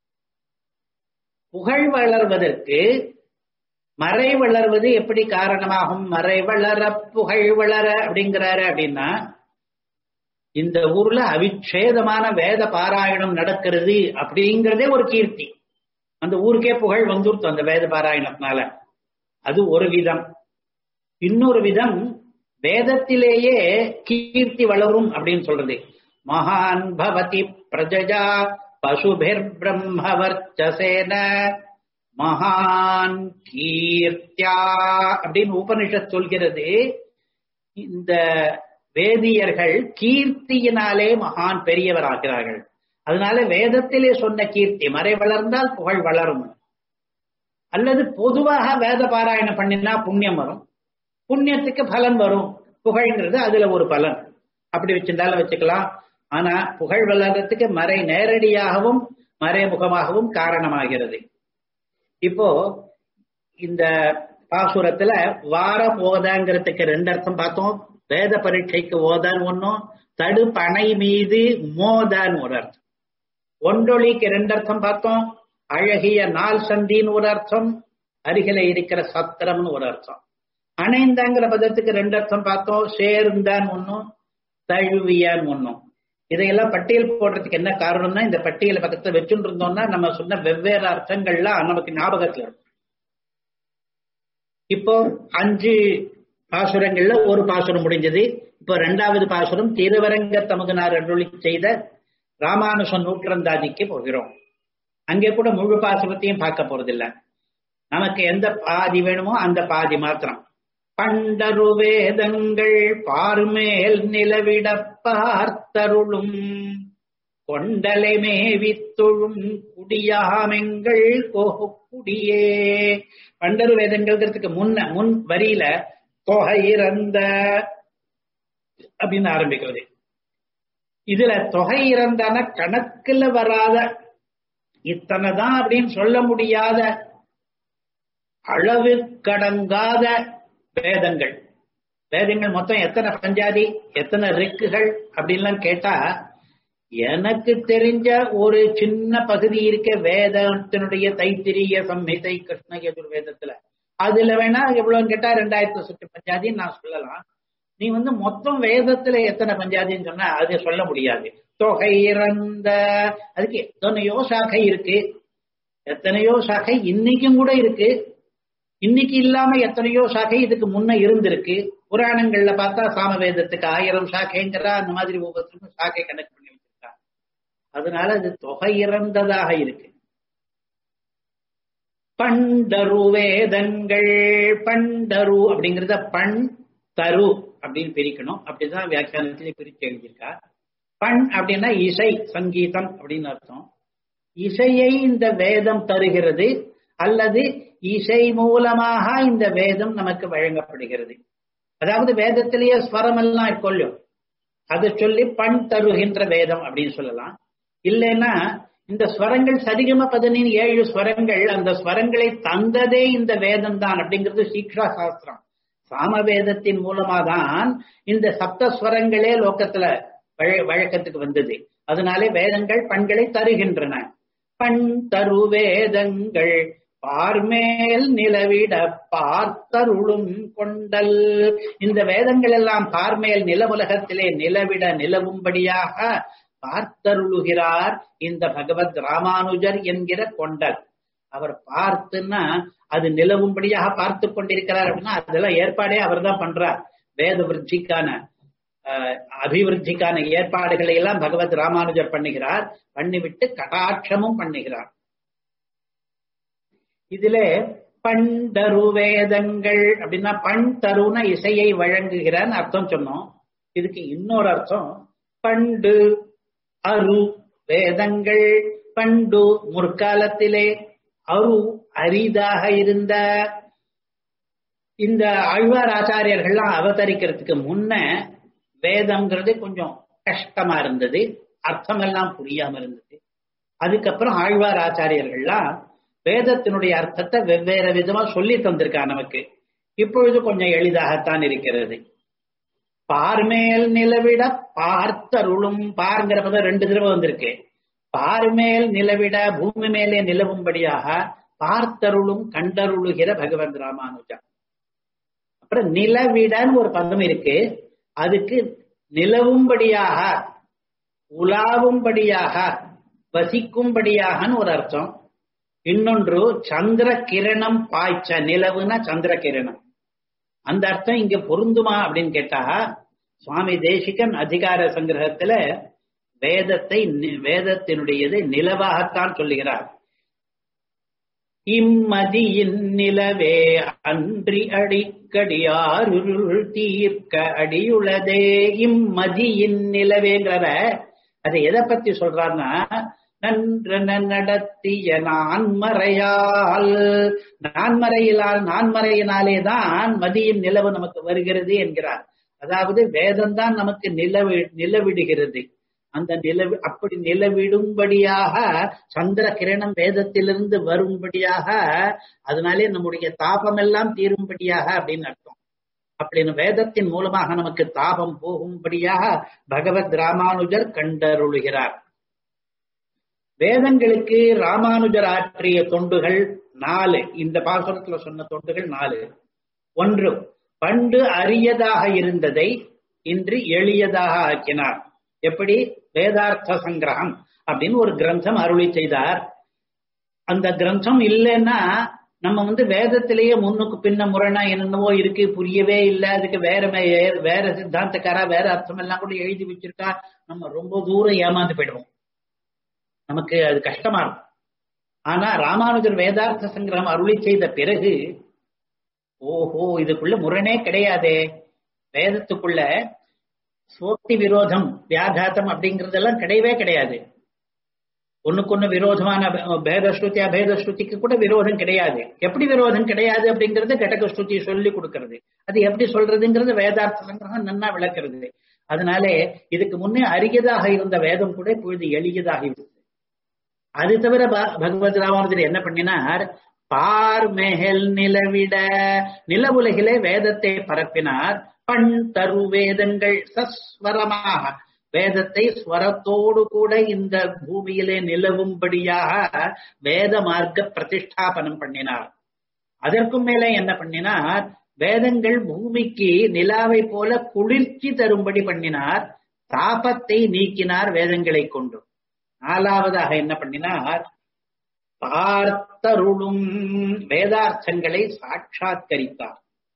புகழ் வளர்வதற்கு மறை வளர்வது எப்படி காரணமாகும் மறை வளர புகழ் வளர அப்படிங்கிறாரு அப்படின்னா இந்த ஊர்ல அவிச்சேதமான வேத பாராயணம் நடக்கிறது அப்படிங்கிறதே ஒரு கீர்த்தி அந்த ஊருக்கே புகழ் வந்துருத்து அந்த வேத பாராயணத்தினால அது ஒரு விதம் இன்னொரு விதம் வேதத்திலேயே கீர்த்தி வளரும் அப்படின்னு சொல்றது மகான் பவதி பிரஜா பசுபிர் பிரம்மவர்ச்சசேன மகான் கீர்த்தியா அப்படின்னு உபனிஷத் சொல்கிறது இந்த வேதியர்கள் கீர்த்தியினாலே மகான் பெரியவராகிறார்கள் அதனால வேதத்திலே சொன்ன கீர்த்தி மறை வளர்ந்தால் புகழ் வளரும் அல்லது பொதுவாக வேத பாராயணம் பண்ணினா புண்ணியம் வரும் புண்ணியத்துக்கு பலன் வரும் புகழ்ங்கிறது அதுல ஒரு பலன் அப்படி வச்சிருந்தாலும் வச்சுக்கலாம் ஆனா புகழ் வளர்றதுக்கு மறை நேரடியாகவும் மறைமுகமாகவும் காரணமாகிறது இப்போ இந்த பாசுரத்துல வாரம் ஓதாங்கிறதுக்கு ரெண்டு அர்த்தம் பார்த்தோம் வேத பரீட்சைக்கு ஓதான் ஒன்னும் தடு பனை மீது மோதான் ஒரு அர்த்தம் ஒன்றொழிக்கு ரெண்டு அர்த்தம் பார்த்தோம் அழகிய நாள் சந்தின்னு ஒரு அர்த்தம் அருகில இருக்கிற சத்திரம்னு ஒரு அர்த்தம் அணைந்தாங்கிற பதத்துக்கு ரெண்டு அர்த்தம் பார்த்தோம் சேர்ந்தான் ஒன்னும் தழுவியான் ஒன்னும் இதையெல்லாம் பட்டியல் போடுறதுக்கு என்ன காரணம்னா இந்த பட்டியலை பக்கத்துல வச்சுட்டு இருந்தோம்னா நம்ம சொன்ன வெவ்வேறு அர்த்தங்கள்லாம் நமக்கு ஞாபகத்துல இருக்கும் இப்போ அஞ்சு பாசுரங்கள்ல ஒரு பாசுரம் முடிஞ்சது இப்போ ரெண்டாவது பாசுரம் திருவரங்க தமுதனார் அருளி செய்த ராமானுஷன் நூற்றந்தாதிக்கு போகிறோம் அங்கே கூட முழு பாசுரத்தையும் பார்க்க போறதில்ல நமக்கு எந்த பாதி வேணுமோ அந்த பாதி மாத்திரம் பண்டரு வேதங்கள் பார்மேல் நிலவிட பார்த்தருளும் கொண்டலை மேவித்தொழும் குடியாமெங்கள் குடியே பண்டரு வேதங்கள்ங்கிறதுக்கு முன்ன முன் வரியில தொகை இறந்த அப்படின்னு ஆரம்பிக்கிறது இதுல தொகை இறந்தான கணக்குல வராத இத்தனைதான் அப்படின்னு சொல்ல முடியாத அளவு கடங்காத வேதங்கள் வேதங்கள் மொத்தம் எத்தனை பஞ்சாதி எத்தனை ரிக்குகள் அப்படின்லாம் கேட்டா எனக்கு தெரிஞ்ச ஒரு சின்ன பகுதி இருக்க வேதத்தினுடைய தைத்திரிய சம்ஹிதை கிருஷ்ண எதிர்வேதத்துல அதுல வேணா எவ்வளவுன்னு கேட்டா ரெண்டாயிரத்தி சுற்று பஞ்சாதின்னு நான் சொல்லலாம் நீ வந்து மொத்தம் வேதத்துல எத்தனை பஞ்சாதின்னு சொன்னா அது சொல்ல முடியாது தொகை இறந்த அதுக்கு எத்தனையோ சாகை இருக்கு எத்தனையோ சாகை இன்னைக்கும் கூட இருக்கு இன்னைக்கு இல்லாம எத்தனையோ சாகை இதுக்கு முன்ன இருந்திருக்கு புராணங்கள்ல பார்த்தா சாமவேதத்துக்கு ஆயிரம் சாக்கைங்கிறா அந்த மாதிரி ஒவ்வொருத்தருக்கும் சாக்கை கணக்கு பண்ணி வச்சிருக்கா அதனால அது தொகை இறந்ததாக இருக்கு பண்டரு வேதங்கள் பண்டரு அப்படிங்கறத பண் தரு அப்படின்னு பிரிக்கணும் அப்படிதான் வியாக்கியானத்திலே பிரிச்சு எழுதியிருக்கா பண் அப்படின்னா இசை சங்கீதம் அப்படின்னு அர்த்தம் இசையை இந்த வேதம் தருகிறது அல்லது இசை மூலமாக இந்த வேதம் நமக்கு வழங்கப்படுகிறது அதாவது வேதத்திலேயே ஸ்வரம் எல்லாம் கொள்ளும் அதை சொல்லி பண் தருகின்ற வேதம் அப்படின்னு சொல்லலாம் இல்லைன்னா இந்த ஸ்வரங்கள் சரிகம பதினின் ஏழு ஸ்வரங்கள் அந்த ஸ்வரங்களை தந்ததே இந்த வேதம் தான் அப்படிங்கிறது சீக்ஷா சாஸ்திரம் சாமவேதத்தின் மூலமா தான் இந்த சப்தஸ்வரங்களே லோக்கத்துல வழக்கத்துக்கு வந்தது அதனாலே வேதங்கள் பண்களை தருகின்றன பண் தரு வேதங்கள் பார்மேல் நிலவிட பார்த்தருளும் கொண்டல் இந்த வேதங்கள் எல்லாம் பார்மேல் நிலவுலகத்திலே நிலவிட நிலவும்படியாக பார்த்தருளுகிறார் இந்த பகவத் ராமானுஜர் என்கிற கொண்டல் அவர் பார்த்துன்னா அது நிலவும்படியாக பார்த்து கொண்டிருக்கிறார் அப்படின்னா அதெல்லாம் ஏற்பாடே அவர் தான் பண்றார் வேத விருத்திக்கான அபிவிருத்திக்கான ஏற்பாடுகளை எல்லாம் பகவத் ராமானுஜர் பண்ணுகிறார் பண்ணிவிட்டு கடாட்சமும் பண்ணுகிறார் இதுல பண்டரு வேதங்கள் அப்படின்னா பண் தருன இசையை வழங்குகிறான்னு அர்த்தம் சொன்னோம் இதுக்கு இன்னொரு அர்த்தம் பண்டு அரு வேதங்கள் பண்டு முற்காலத்திலே அரு அரிதாக இருந்த இந்த ஆழ்வார் ஆச்சாரியர்கள்லாம் அவதரிக்கிறதுக்கு முன்ன வேதம்ங்கிறது கொஞ்சம் கஷ்டமா இருந்தது அர்த்தம் எல்லாம் புரியாம இருந்தது அதுக்கப்புறம் ஆழ்வார் ஆச்சாரியர்கள்லாம் வேதத்தினுடைய அர்த்தத்தை வெவ்வேறு விதமா சொல்லி தந்திருக்கா நமக்கு இப்பொழுது கொஞ்சம் எளிதாகத்தான் இருக்கிறது பார்மேல் நிலவிட பார்த்தருளும் பார்ங்கிற பதம் ரெண்டு தடவை வந்திருக்கு பார்மேல் நிலவிட பூமி மேலே நிலவும்படியாக பார்த்தருளும் கண்டருளுகிற பகவத் ராமானுஜா அப்புறம் நிலவிடன்னு ஒரு பதம் இருக்கு அதுக்கு நிலவும்படியாக உலாவும்படியாக வசிக்கும்படியாகன்னு ஒரு அர்த்தம் இன்னொன்று சந்திர கிரணம் பாய்ச்ச நிலவுனா சந்திர கிரணம் அந்த அர்த்தம் இங்க பொருந்துமா அப்படின்னு கேட்டா சுவாமி தேசிகன் அதிகார சங்கிரகத்துல வேதத்தை வேதத்தினுடைய நிலவாகத்தான் சொல்லுகிறார் இம்மதியின் நிலவே அன்றி அடிக்கடியாருள் தீர்க்க அடியுளதே இம்மதியின் நிலவேங்கிறத அதை எதை பத்தி சொல்றாருன்னா நன்றன நடத்திய நான்மறையால் நான்மறையிலால் நான்மறையினாலே தான் மதியின் நிலவு நமக்கு வருகிறது என்கிறார் அதாவது வேதம் தான் நமக்கு நிலவு நிலவிடுகிறது அந்த நிலவு அப்படி நிலவிடும்படியாக சந்திர கிரணம் வேதத்திலிருந்து வரும்படியாக அதனாலே நம்முடைய தாபம் எல்லாம் தீரும்படியாக அப்படின்னு அர்த்தம் அப்படின்னு வேதத்தின் மூலமாக நமக்கு தாபம் போகும்படியாக பகவத் ராமானுஜர் கண்டருளுகிறார் வேதங்களுக்கு ராமானுஜர் ஆற்றிய தொண்டுகள் நாலு இந்த பாசுரத்துல சொன்ன தொண்டுகள் நாலு ஒன்று பண்டு அரியதாக இருந்ததை இன்று எளியதாக ஆக்கினார் எப்படி வேதார்த்த சங்கிரகம் அப்படின்னு ஒரு கிரந்தம் அருளி செய்தார் அந்த கிரந்தம் இல்லைன்னா நம்ம வந்து வேதத்திலேயே முன்னுக்கு பின்ன முரணா என்னென்னவோ இருக்கு புரியவே இல்லை அதுக்கு வேற வேற சித்தாந்தக்காரா வேற அர்த்தம் எல்லாம் கூட எழுதி வச்சிருக்கா நம்ம ரொம்ப தூரம் ஏமாந்து போயிடுவோம் நமக்கு அது கஷ்டமா இருக்கும் ஆனா ராமானுஜர் வேதார்த்த சங்கிரகம் அருளி செய்த பிறகு ஓஹோ இதுக்குள்ள முரணே கிடையாதே வேதத்துக்குள்ள சோக்தி விரோதம் வியாகாத்தம் அப்படிங்கறதெல்லாம் கிடையவே கிடையாது ஒண்ணுக்கு ஒண்ணு விரோதமான பேதஸ்ருதி அபேதஸ்ருதிக்கு கூட விரோதம் கிடையாது எப்படி விரோதம் கிடையாது அப்படிங்கறது கடகஸ்ருதி சொல்லி கொடுக்கறது அது எப்படி சொல்றதுங்கிறது வேதார்த்த சங்கிரகம் நன்னா விளக்குறது அதனாலே இதுக்கு முன்னே அரியதாக இருந்த வேதம் கூட இப்பொழுது எளியதாகிவிட்டது அது தவிர பகவத் ராமானுஜர் என்ன பண்ணினார் பார் மேல் நிலவிட நில உலகிலே வேதத்தை பரப்பினார் பண் தரு வேதங்கள் சஸ்வரமாக வேதத்தை ஸ்வரத்தோடு கூட இந்த பூமியிலே நிலவும்படியாக வேத மார்க்க பிரதிஷ்டாபனம் பண்ணினார் அதற்கும் மேலே என்ன பண்ணினார் வேதங்கள் பூமிக்கு நிலாவை போல குளிர்ச்சி தரும்படி பண்ணினார் தாபத்தை நீக்கினார் வேதங்களை கொண்டு நாலாவதாக என்ன பண்ணினார் பார்த்தருளும் வேதார்த்தங்களை சாட்சாத்கரித்தார்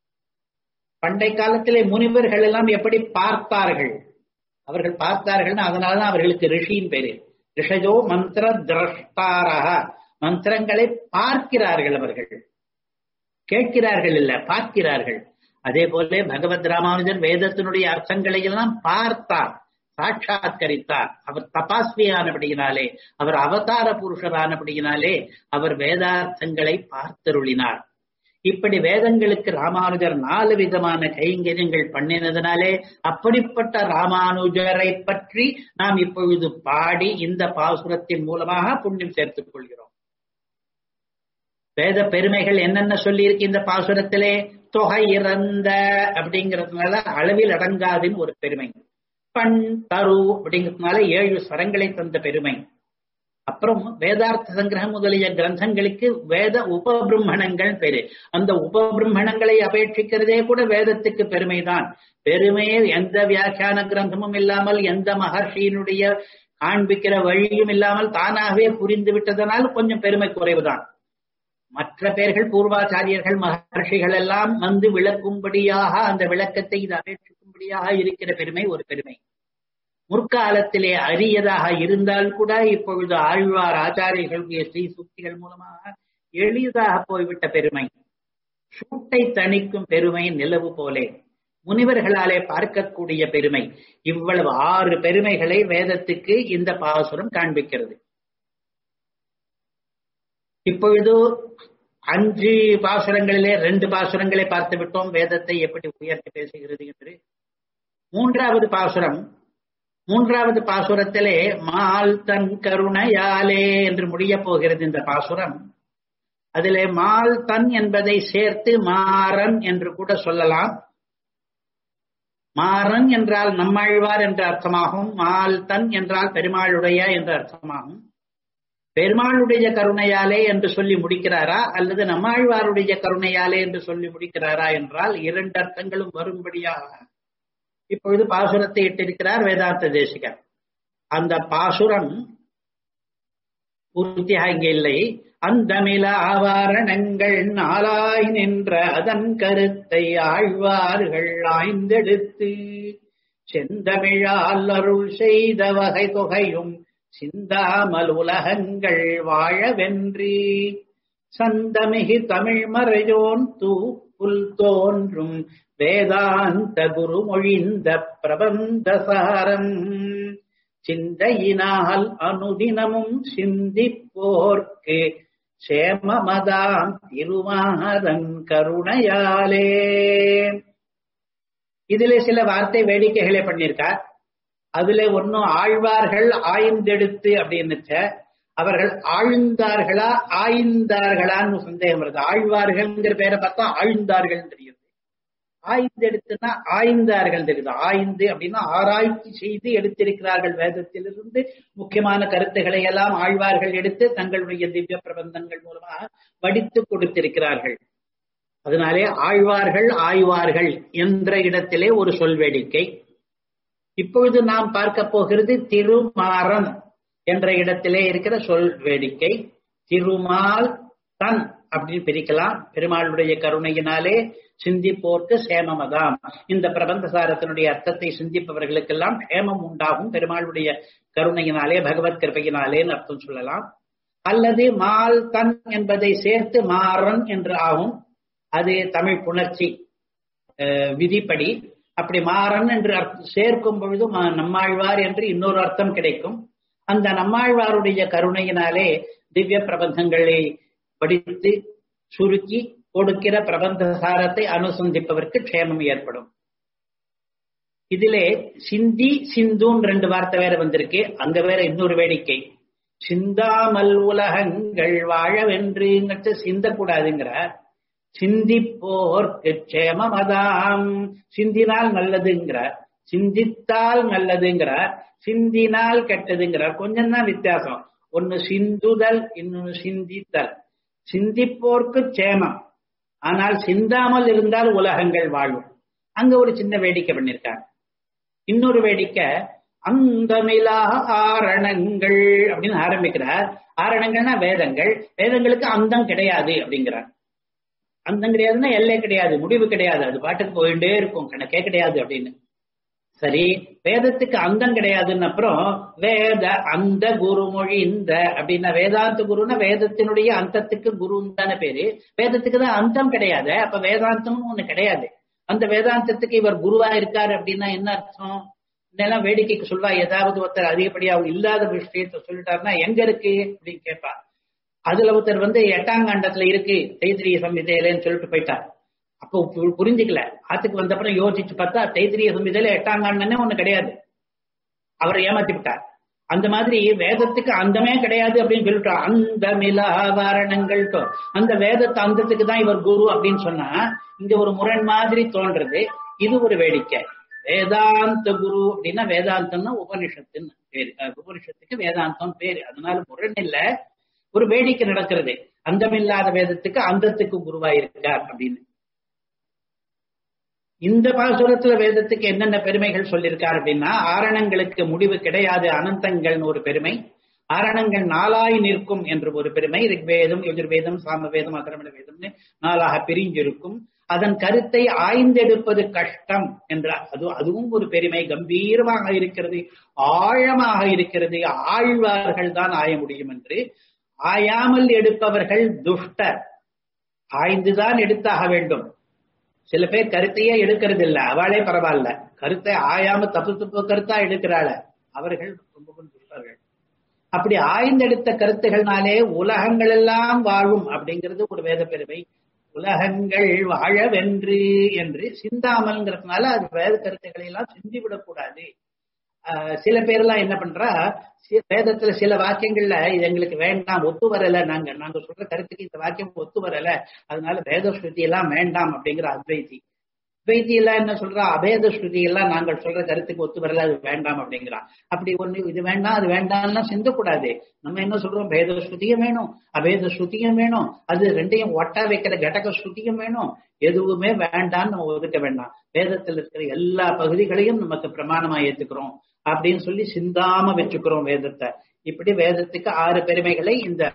பண்டை காலத்திலே முனிவர்கள் எல்லாம் எப்படி பார்த்தார்கள் அவர்கள் பார்த்தார்கள் அதனாலதான் அவர்களுக்கு ரிஷியின் பேரு ரிஷஜோ மந்திர திரஷ்டாரக மந்திரங்களை பார்க்கிறார்கள் அவர்கள் கேட்கிறார்கள் இல்ல பார்க்கிறார்கள் அதே போல பகவத் ராமானுஜன் வேதத்தினுடைய அர்த்தங்களை எல்லாம் பார்த்தார் சாட்சாத்கரித்தார் அவர் தபாஸ்வியானபடியினாலே அவர் அவதார புருஷரானபடியினாலே அவர் வேதார்த்தங்களை பார்த்தருளினார் இப்படி வேதங்களுக்கு ராமானுஜர் நாலு விதமான கைங்கரியங்கள் பண்ணினதுனாலே அப்படிப்பட்ட ராமானுஜரை பற்றி நாம் இப்பொழுது பாடி இந்த பாசுரத்தின் மூலமாக புண்ணியம் சேர்த்துக் கொள்கிறோம் வேத பெருமைகள் என்னென்ன சொல்லி இருக்கு இந்த பாசுரத்திலே தொகை இறந்த அப்படிங்கிறதுனால அளவில் அடங்காதுன்னு ஒரு பெருமை பண் தரு அப்படிங்கிறதுனால ஏழு ஸ்வரங்களை தந்த பெருமை அப்புறம் வேதார்த்த சங்கிரகம் முதலிய கிரந்தங்களுக்கு வேத உபபிரம்மணங்கள் பேரு அந்த உபபிரம்மணங்களை அபேட்சிக்கிறதே கூட வேதத்துக்கு பெருமைதான் பெருமையே எந்த வியாக்கியான கிரந்தமும் இல்லாமல் எந்த மகர்ஷியினுடைய காண்பிக்கிற வழியும் இல்லாமல் தானாகவே புரிந்து விட்டதனால் கொஞ்சம் பெருமை குறைவுதான் மற்ற பேர்கள் பூர்வாச்சாரியர்கள் மகர்ஷிகள் எல்லாம் வந்து விளக்கும்படியாக அந்த விளக்கத்தை இது அபேட்சிக்கும்படியாக இருக்கிற பெருமை ஒரு பெருமை முற்காலத்திலே அரியதாக இருந்தால் கூட இப்பொழுது ஆழ்வார் ஆச்சாரியர்களுடைய ஸ்ரீ சுக்திகள் மூலமாக எளிதாக போய்விட்ட பெருமை சூட்டை தணிக்கும் பெருமை நிலவு போலே முனிவர்களாலே பார்க்கக்கூடிய பெருமை இவ்வளவு ஆறு பெருமைகளை வேதத்துக்கு இந்த பாசுரம் காண்பிக்கிறது இப்பொழுது அஞ்சு பாசுரங்களிலே ரெண்டு பாசுரங்களை பார்த்து விட்டோம் வேதத்தை எப்படி உயர்த்தி பேசுகிறது என்று மூன்றாவது பாசுரம் மூன்றாவது பாசுரத்திலே மால் தன் கருணையாலே என்று முடிய போகிறது இந்த பாசுரம் அதிலே மால் தன் என்பதை சேர்த்து மாறன் என்று கூட சொல்லலாம் மாறன் என்றால் நம்மாழ்வார் என்ற அர்த்தமாகும் மால் தன் என்றால் பெருமாளுடைய என்ற அர்த்தமாகும் பெருமாளுடைய கருணையாலே என்று சொல்லி முடிக்கிறாரா அல்லது நம்மாழ்வாருடைய கருணையாலே என்று சொல்லி முடிக்கிறாரா என்றால் இரண்டு அர்த்தங்களும் வரும்படியாக இப்பொழுது பாசுரத்தை இட்டிருக்கிறார் வேதாந்த தேசிகர் அந்த பாசுரம் பூர்த்தியாக இங்கே இல்லை அந்தமில ஆவாரணங்கள் நாளாய் நின்ற அதன் கருத்தை ஆழ்வார்கள் ஆய்ந்தெடுத்து செந்தமிழால் அருள் செய்த வகை தொகையும் சிந்தாமல் உலகங்கள் வாழவென்றி சந்தமிகு தமிழ் மறையோன் தூப்புல் தோன்றும் வேதாந்த குரு மொழிந்த பிரபந்தசாரம் சிந்தையினால் அனுதினமும் சிந்திப்போர்க்கு சேமமதாம் திருமாதன் கருணையாலே இதிலே சில வார்த்தை வேடிக்கைகளை பண்ணியிருக்கார் அதுல ஒன்னும் ஆழ்வார்கள் ஆய்ந்தெடுத்து அப்படின்னுச்ச அவர்கள் ஆழ்ந்தார்களா ஆய்ந்தார்களான்னு சந்தேகம் வருது ஆழ்வார்கள்ங்கிற பேரை பார்த்தா ஆழ்ந்தார்கள் தெரியுது ஆய்ந்தெடுத்துனா ஆய்ந்தார்கள் தெரியுது ஆய்ந்து அப்படின்னா ஆராய்ச்சி செய்து எடுத்திருக்கிறார்கள் வேதத்திலிருந்து முக்கியமான கருத்துக்களை எல்லாம் ஆழ்வார்கள் எடுத்து தங்களுடைய திவ்ய பிரபந்தங்கள் மூலமா வடித்து கொடுத்திருக்கிறார்கள் அதனாலே ஆழ்வார்கள் ஆய்வார்கள் என்ற இடத்திலே ஒரு சொல் வேடிக்கை இப்பொழுது நாம் பார்க்க போகிறது திருமாறன் என்ற இடத்திலே இருக்கிற சொல் வேடிக்கை திருமால் தன் அப்படின்னு பிரிக்கலாம் பெருமாளுடைய கருணையினாலே சிந்திப்போர்க்கு சேமமதாம் இந்த பிரபந்த சாரத்தினுடைய அர்த்தத்தை சிந்திப்பவர்களுக்கெல்லாம் ஹேமம் உண்டாகும் பெருமாளுடைய கருணையினாலே பகவத் கிருபையினாலேன்னு அர்த்தம் சொல்லலாம் அல்லது மால் தன் என்பதை சேர்த்து மாறன் என்று ஆகும் அது தமிழ் புணர்ச்சி விதிப்படி அப்படி மாறன் என்று சேர்க்கும் பொழுது நம்மாழ்வார் என்று இன்னொரு அர்த்தம் கிடைக்கும் அந்த நம்மாழ்வாருடைய கருணையினாலே திவ்ய பிரபந்தங்களை படித்து சுருக்கி கொடுக்கிற பிரபந்த சாரத்தை அனுசந்திப்பதற்கு க்ஷேமம் ஏற்படும் இதிலே சிந்தி சிந்துன்னு ரெண்டு வார்த்தை வேற வந்திருக்கு அங்க வேற இன்னொரு வேடிக்கை சிந்தாமல் உலகங்கள் வாழவென்றுங்கிறது சிந்தக்கூடாதுங்கிறார் சிந்திப்போர்க்கு க்ஷேமமதாம் சிந்தினால் நல்லதுங்கிறார் சிந்தித்தால் நல்லதுங்கிறார் சிந்தினால் கெட்டதுங்கிறார் கொஞ்சம் தான் வித்தியாசம் ஒன்னு சிந்துதல் இன்னொன்னு சிந்தித்தல் சிந்திப்போர்க்கு சேமம் ஆனால் சிந்தாமல் இருந்தால் உலகங்கள் வாழும் அங்க ஒரு சின்ன வேடிக்கை பண்ணிருக்காங்க இன்னொரு வேடிக்கை அந்தமிலா ஆரணங்கள் அப்படின்னு ஆரம்பிக்கிறார் ஆரணங்கள்னா வேதங்கள் வேதங்களுக்கு அந்தம் கிடையாது அப்படிங்கிறார் அந்தம் கிடையாதுன்னா எல்லை கிடையாது முடிவு கிடையாது அது பாட்டுக்கு போயிட்டே இருக்கும் கணக்கே கிடையாது அப்படின்னு சரி வேதத்துக்கு அந்தம் கிடையாதுன்னு அப்புறம் வேத அந்த குருமொழி இந்த அப்படின்னா வேதாந்த குருன்னா வேதத்தினுடைய அந்தத்துக்கு குருன்னு தானே பேரு வேதத்துக்கு தான் அந்தம் கிடையாது அப்ப வேதாந்தம்னு ஒண்ணு கிடையாது அந்த வேதாந்தத்துக்கு இவர் குருவா இருக்காரு அப்படின்னா என்ன அர்த்தம் இதெல்லாம் வேடிக்கைக்கு சொல்வா ஏதாவது ஒருத்தர் அதிகப்படியா இல்லாத விஷயத்த சொல்லிட்டாருன்னா எங்க இருக்கு அப்படின்னு கேட்பா அதுல ஒருத்தர் வந்து எட்டாம் காண்டத்துல இருக்கு தைத்திரிய சம்ஹிதையிலன்னு சொல்லிட்டு போயிட்டார் அப்போ புரிஞ்சுக்கல ஆத்துக்கு வந்த அப்புறம் யோசிச்சு பார்த்தா தைத்திரிய சம்ஹிதையில எட்டாம் காண்டனே ஒண்ணு கிடையாது அவரை ஏமாத்தி விட்டார் அந்த மாதிரி வேதத்துக்கு அந்தமே கிடையாது அப்படின்னு சொல்லிட்டா அந்த மிலாவாரணங்கள் அந்த வேதத்தை அந்தத்துக்கு தான் இவர் குரு அப்படின்னு சொன்னா இங்க ஒரு முரண் மாதிரி தோன்றது இது ஒரு வேடிக்கை வேதாந்த குரு அப்படின்னா வேதாந்தம்னா உபனிஷத்துன்னு பேரு உபனிஷத்துக்கு வேதாந்தம் பேரு அதனால முரண் இல்ல ஒரு வேடிக்கை நடக்கிறது அந்தமில்லாத வேதத்துக்கு அந்தத்துக்கு குருவாயிருக்கார் அப்படின்னு இந்த பாசுரத்துல வேதத்துக்கு என்னென்ன பெருமைகள் சொல்லியிருக்கார் அப்படின்னா ஆரணங்களுக்கு முடிவு கிடையாது அனந்தங்கள்னு ஒரு பெருமை ஆரணங்கள் நாளாய் நிற்கும் என்று ஒரு பெருமை ரிக்வேதம் எதிர்வேதம் சாமவேதம் அதரமண வேதம்னு நாளாக பிரிஞ்சிருக்கும் அதன் கருத்தை ஆய்ந்தெடுப்பது கஷ்டம் என்ற அது அதுவும் ஒரு பெருமை கம்பீரமாக இருக்கிறது ஆழமாக இருக்கிறது ஆழ்வார்கள் தான் ஆய முடியும் என்று ஆயாமல் எடுப்பவர்கள் துஷ்டர் ஆய்ந்துதான் எடுத்தாக வேண்டும் சில பேர் கருத்தையே எடுக்கிறது இல்ல அவளே பரவாயில்ல கருத்தை ஆயாம தப்பு தப்பு கருத்தா எடுக்கிறாள அவர்கள் ரொம்ப துஷ்டர்கள் அப்படி ஆய்ந்தெடுத்த கருத்துகள்னாலே உலகங்கள் எல்லாம் வாழும் அப்படிங்கிறது ஒரு வேத பெருமை உலகங்கள் வாழவென்று என்று சிந்தாமல்ங்கிறதுனால அது வேத கருத்துக்களை எல்லாம் சிந்தி விடக்கூடாது சில பேர்லாம் என்ன பண்றா வேதத்துல சில வாக்கியங்கள்ல இது எங்களுக்கு வேண்டாம் ஒத்து வரல நாங்க நாங்க சொல்ற கருத்துக்கு இந்த வாக்கியம் ஒத்து வரல அதனால வேத ஸ்ருதி எல்லாம் வேண்டாம் அப்படிங்கிற அத்வைத்தி அத்வைத்தி எல்லாம் என்ன சொல்றா அபேத ஸ்ருதி எல்லாம் நாங்கள் சொல்ற கருத்துக்கு ஒத்து வரல அது வேண்டாம் அப்படிங்கிறான் அப்படி ஒண்ணு இது வேண்டாம் அது வேண்டாம்லாம் சிந்தக்கூடாது நம்ம என்ன சொல்றோம் பேத ஸ்ருதியும் வேணும் அபேத ஸ்ருதியும் வேணும் அது ரெண்டையும் ஒட்டா வைக்கிற கடக ஸ்ருதியும் வேணும் எதுவுமே வேண்டாம்னு நம்ம ஒதுக்க வேண்டாம் வேதத்தில் இருக்கிற எல்லா பகுதிகளையும் நமக்கு பிரமாணமா ஏத்துக்கிறோம் அப்படின்னு சொல்லி சிந்தாம வச்சுக்கிறோம் வேதத்தை இப்படி வேதத்துக்கு ஆறு பெருமைகளை இந்த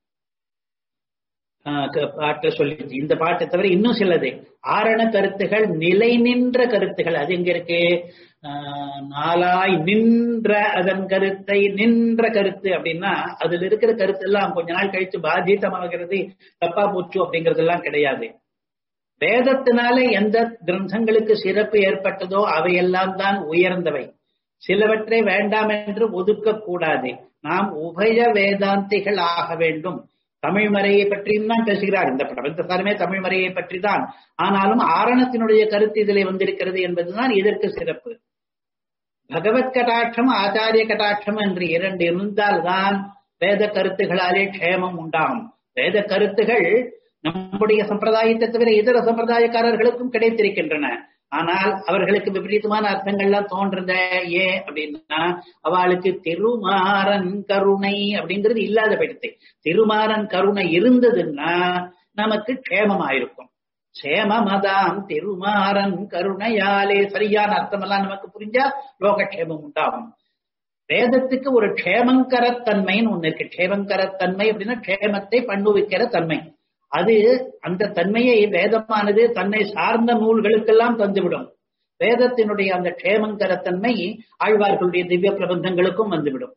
பாட்டு சொல்லிச்சு இந்த பாட்டை தவிர இன்னும் சிலது ஆரண கருத்துகள் நிலை நின்ற கருத்துகள் அது எங்க இருக்கு நாளாய் நின்ற அதன் கருத்தை நின்ற கருத்து அப்படின்னா அதுல இருக்கிற கருத்து எல்லாம் கொஞ்ச நாள் கழிச்சு பாதித்தமாகிறது தப்பா போச்சு அப்படிங்கறதெல்லாம் கிடையாது வேதத்தினால எந்த கிரந்தங்களுக்கு சிறப்பு ஏற்பட்டதோ அவையெல்லாம் தான் உயர்ந்தவை சிலவற்றை வேண்டாம் என்று ஒதுக்க கூடாது நாம் உபய வேதாந்திகள் ஆக வேண்டும் தமிழ் மறையை பற்றியும் தான் பேசுகிறார் இந்த பிரபந்தசாரமே தமிழ் மறையை பற்றி தான் ஆனாலும் ஆரணத்தினுடைய கருத்து இதிலே வந்திருக்கிறது என்பதுதான் இதற்கு சிறப்பு பகவத் கடாட்சம் ஆச்சாரிய கடாட்சம் என்று இரண்டு இருந்தால்தான் வேத கருத்துகளாலே க்ஷேமம் உண்டாகும் வேத கருத்துகள் நம்முடைய சம்பிரதாயத்தை தவிர இதர சம்பிரதாயக்காரர்களுக்கும் கிடைத்திருக்கின்றன ஆனால் அவர்களுக்கு விபரீதமான அர்த்தங்கள்லாம் தோன்றத ஏன் அப்படின்னா அவளுக்கு திருமாறன் கருணை அப்படிங்கிறது இல்லாத போயிடுது திருமாறன் கருணை இருந்ததுன்னா நமக்கு க்ஷேமமாயிருக்கும் க்ஷேமமதாம் திருமாறன் கருணையாலே சரியான அர்த்தமெல்லாம் நமக்கு புரிஞ்சா லோகக்ஷேமம் உண்டாகும் வேதத்துக்கு ஒரு க்ஷேமங்கரத்தன்மைன்னு ஒண்ணு இருக்கு க்ஷேமங்கரத்தன்மை அப்படின்னா க்ஷேமத்தை பண்ணுவிக்கிற தன்மை அது அந்த தன்மையை வேதமானது தன்னை சார்ந்த நூல்களுக்கெல்லாம் தந்துவிடும் வேதத்தினுடைய அந்த க்ஷேமங்கரத்தன்மை ஆழ்வார்களுடைய திவ்ய பிரபந்தங்களுக்கும் வந்துவிடும்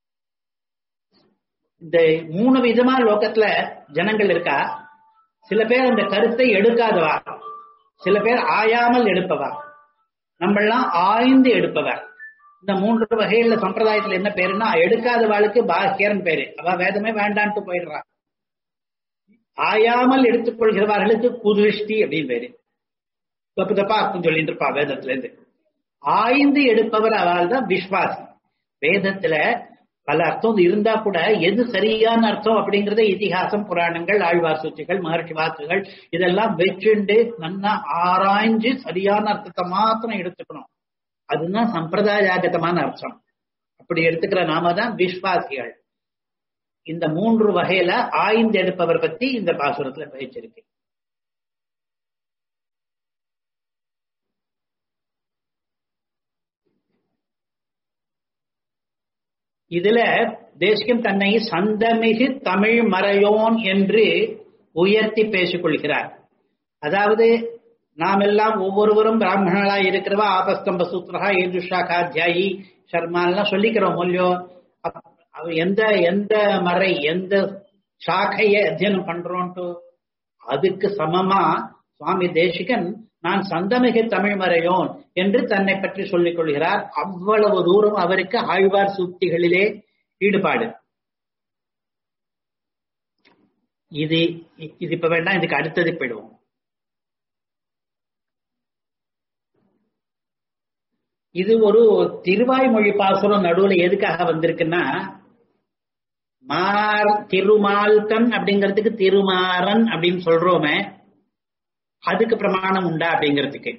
இந்த மூணு விதமா லோகத்துல ஜனங்கள் இருக்கா சில பேர் அந்த கருத்தை எடுக்காதவா சில பேர் ஆயாமல் எடுப்பவா நம்மெல்லாம் ஆய்ந்து எடுப்பவர் இந்த மூன்று வகையில சம்பிரதாயத்துல என்ன பேருன்னா எடுக்காதவாளுக்கு பாக்கியரன் பேரு அவ வேதமே வேண்டான்ட்டு போயிடுறா ஆயாமல் எடுத்துக்கொள்கிறவர்களுக்கு குதிருஷ்டி அப்படின்னு பேரு தப்பு தப்பா அர்த்தம் சொல்லிட்டு இருப்பா வேதத்துல இருந்து ஆய்ந்து எடுப்பவர் அவள் தான் விஸ்வாசி வேதத்துல பல அர்த்தம் இருந்தா கூட எது சரியான அர்த்தம் அப்படிங்கறத இதிகாசம் புராணங்கள் ஆழ்வார் சூச்சிகள் மகர்ஷி வாக்குகள் இதெல்லாம் வச்சுண்டு நல்லா ஆராய்ஞ்சு சரியான அர்த்தத்தை மாத்திரம் எடுத்துக்கணும் அதுதான் சம்பிரதாயாகதமான அர்த்தம் அப்படி எடுத்துக்கிற நாம தான் விஸ்வாசிகள் இந்த மூன்று வகையில ஆய்ந்து எடுப்பவர் பத்தி இந்த பாசுரத்துல பேச்சிருக்கு இதுல தேசிகம் தன்னை சந்தமிகு தமிழ் மறையோன் என்று உயர்த்தி பேசிக் கொள்கிறார் அதாவது நாம் எல்லாம் ஒவ்வொருவரும் பிராமணர்களா இருக்கிறவா ஆபஸ்தம்ப சூத்திரா ஏதுஷாகாத்தியாயி சர்மான்லாம் சொல்லிக்கிறோம் மூல்யோ எந்த எந்த மறை எந்த சாக்கைய அத்தியனம் பண்றோன்ட்டு அதுக்கு சமமா சுவாமி தேசிகன் நான் சந்தமிகு தமிழ் மறையோன் என்று தன்னை பற்றி சொல்லிக் கொள்கிறார் அவ்வளவு தூரம் அவருக்கு ஆழ்வார் சூக்திகளிலே ஈடுபாடு இது இது இப்ப வேண்டாம் இதுக்கு அடுத்தது போயிடுவோம் இது ஒரு திருவாய்மொழி பாசுரம் நடுவுல எதுக்காக வந்திருக்குன்னா மார் திருமால்கன் அப்படிங்கிறதுக்கு திருமாறன் அப்படின்னு சொல்றோமே அதுக்கு பிரமாணம் உண்டா அப்படிங்கிறதுக்கு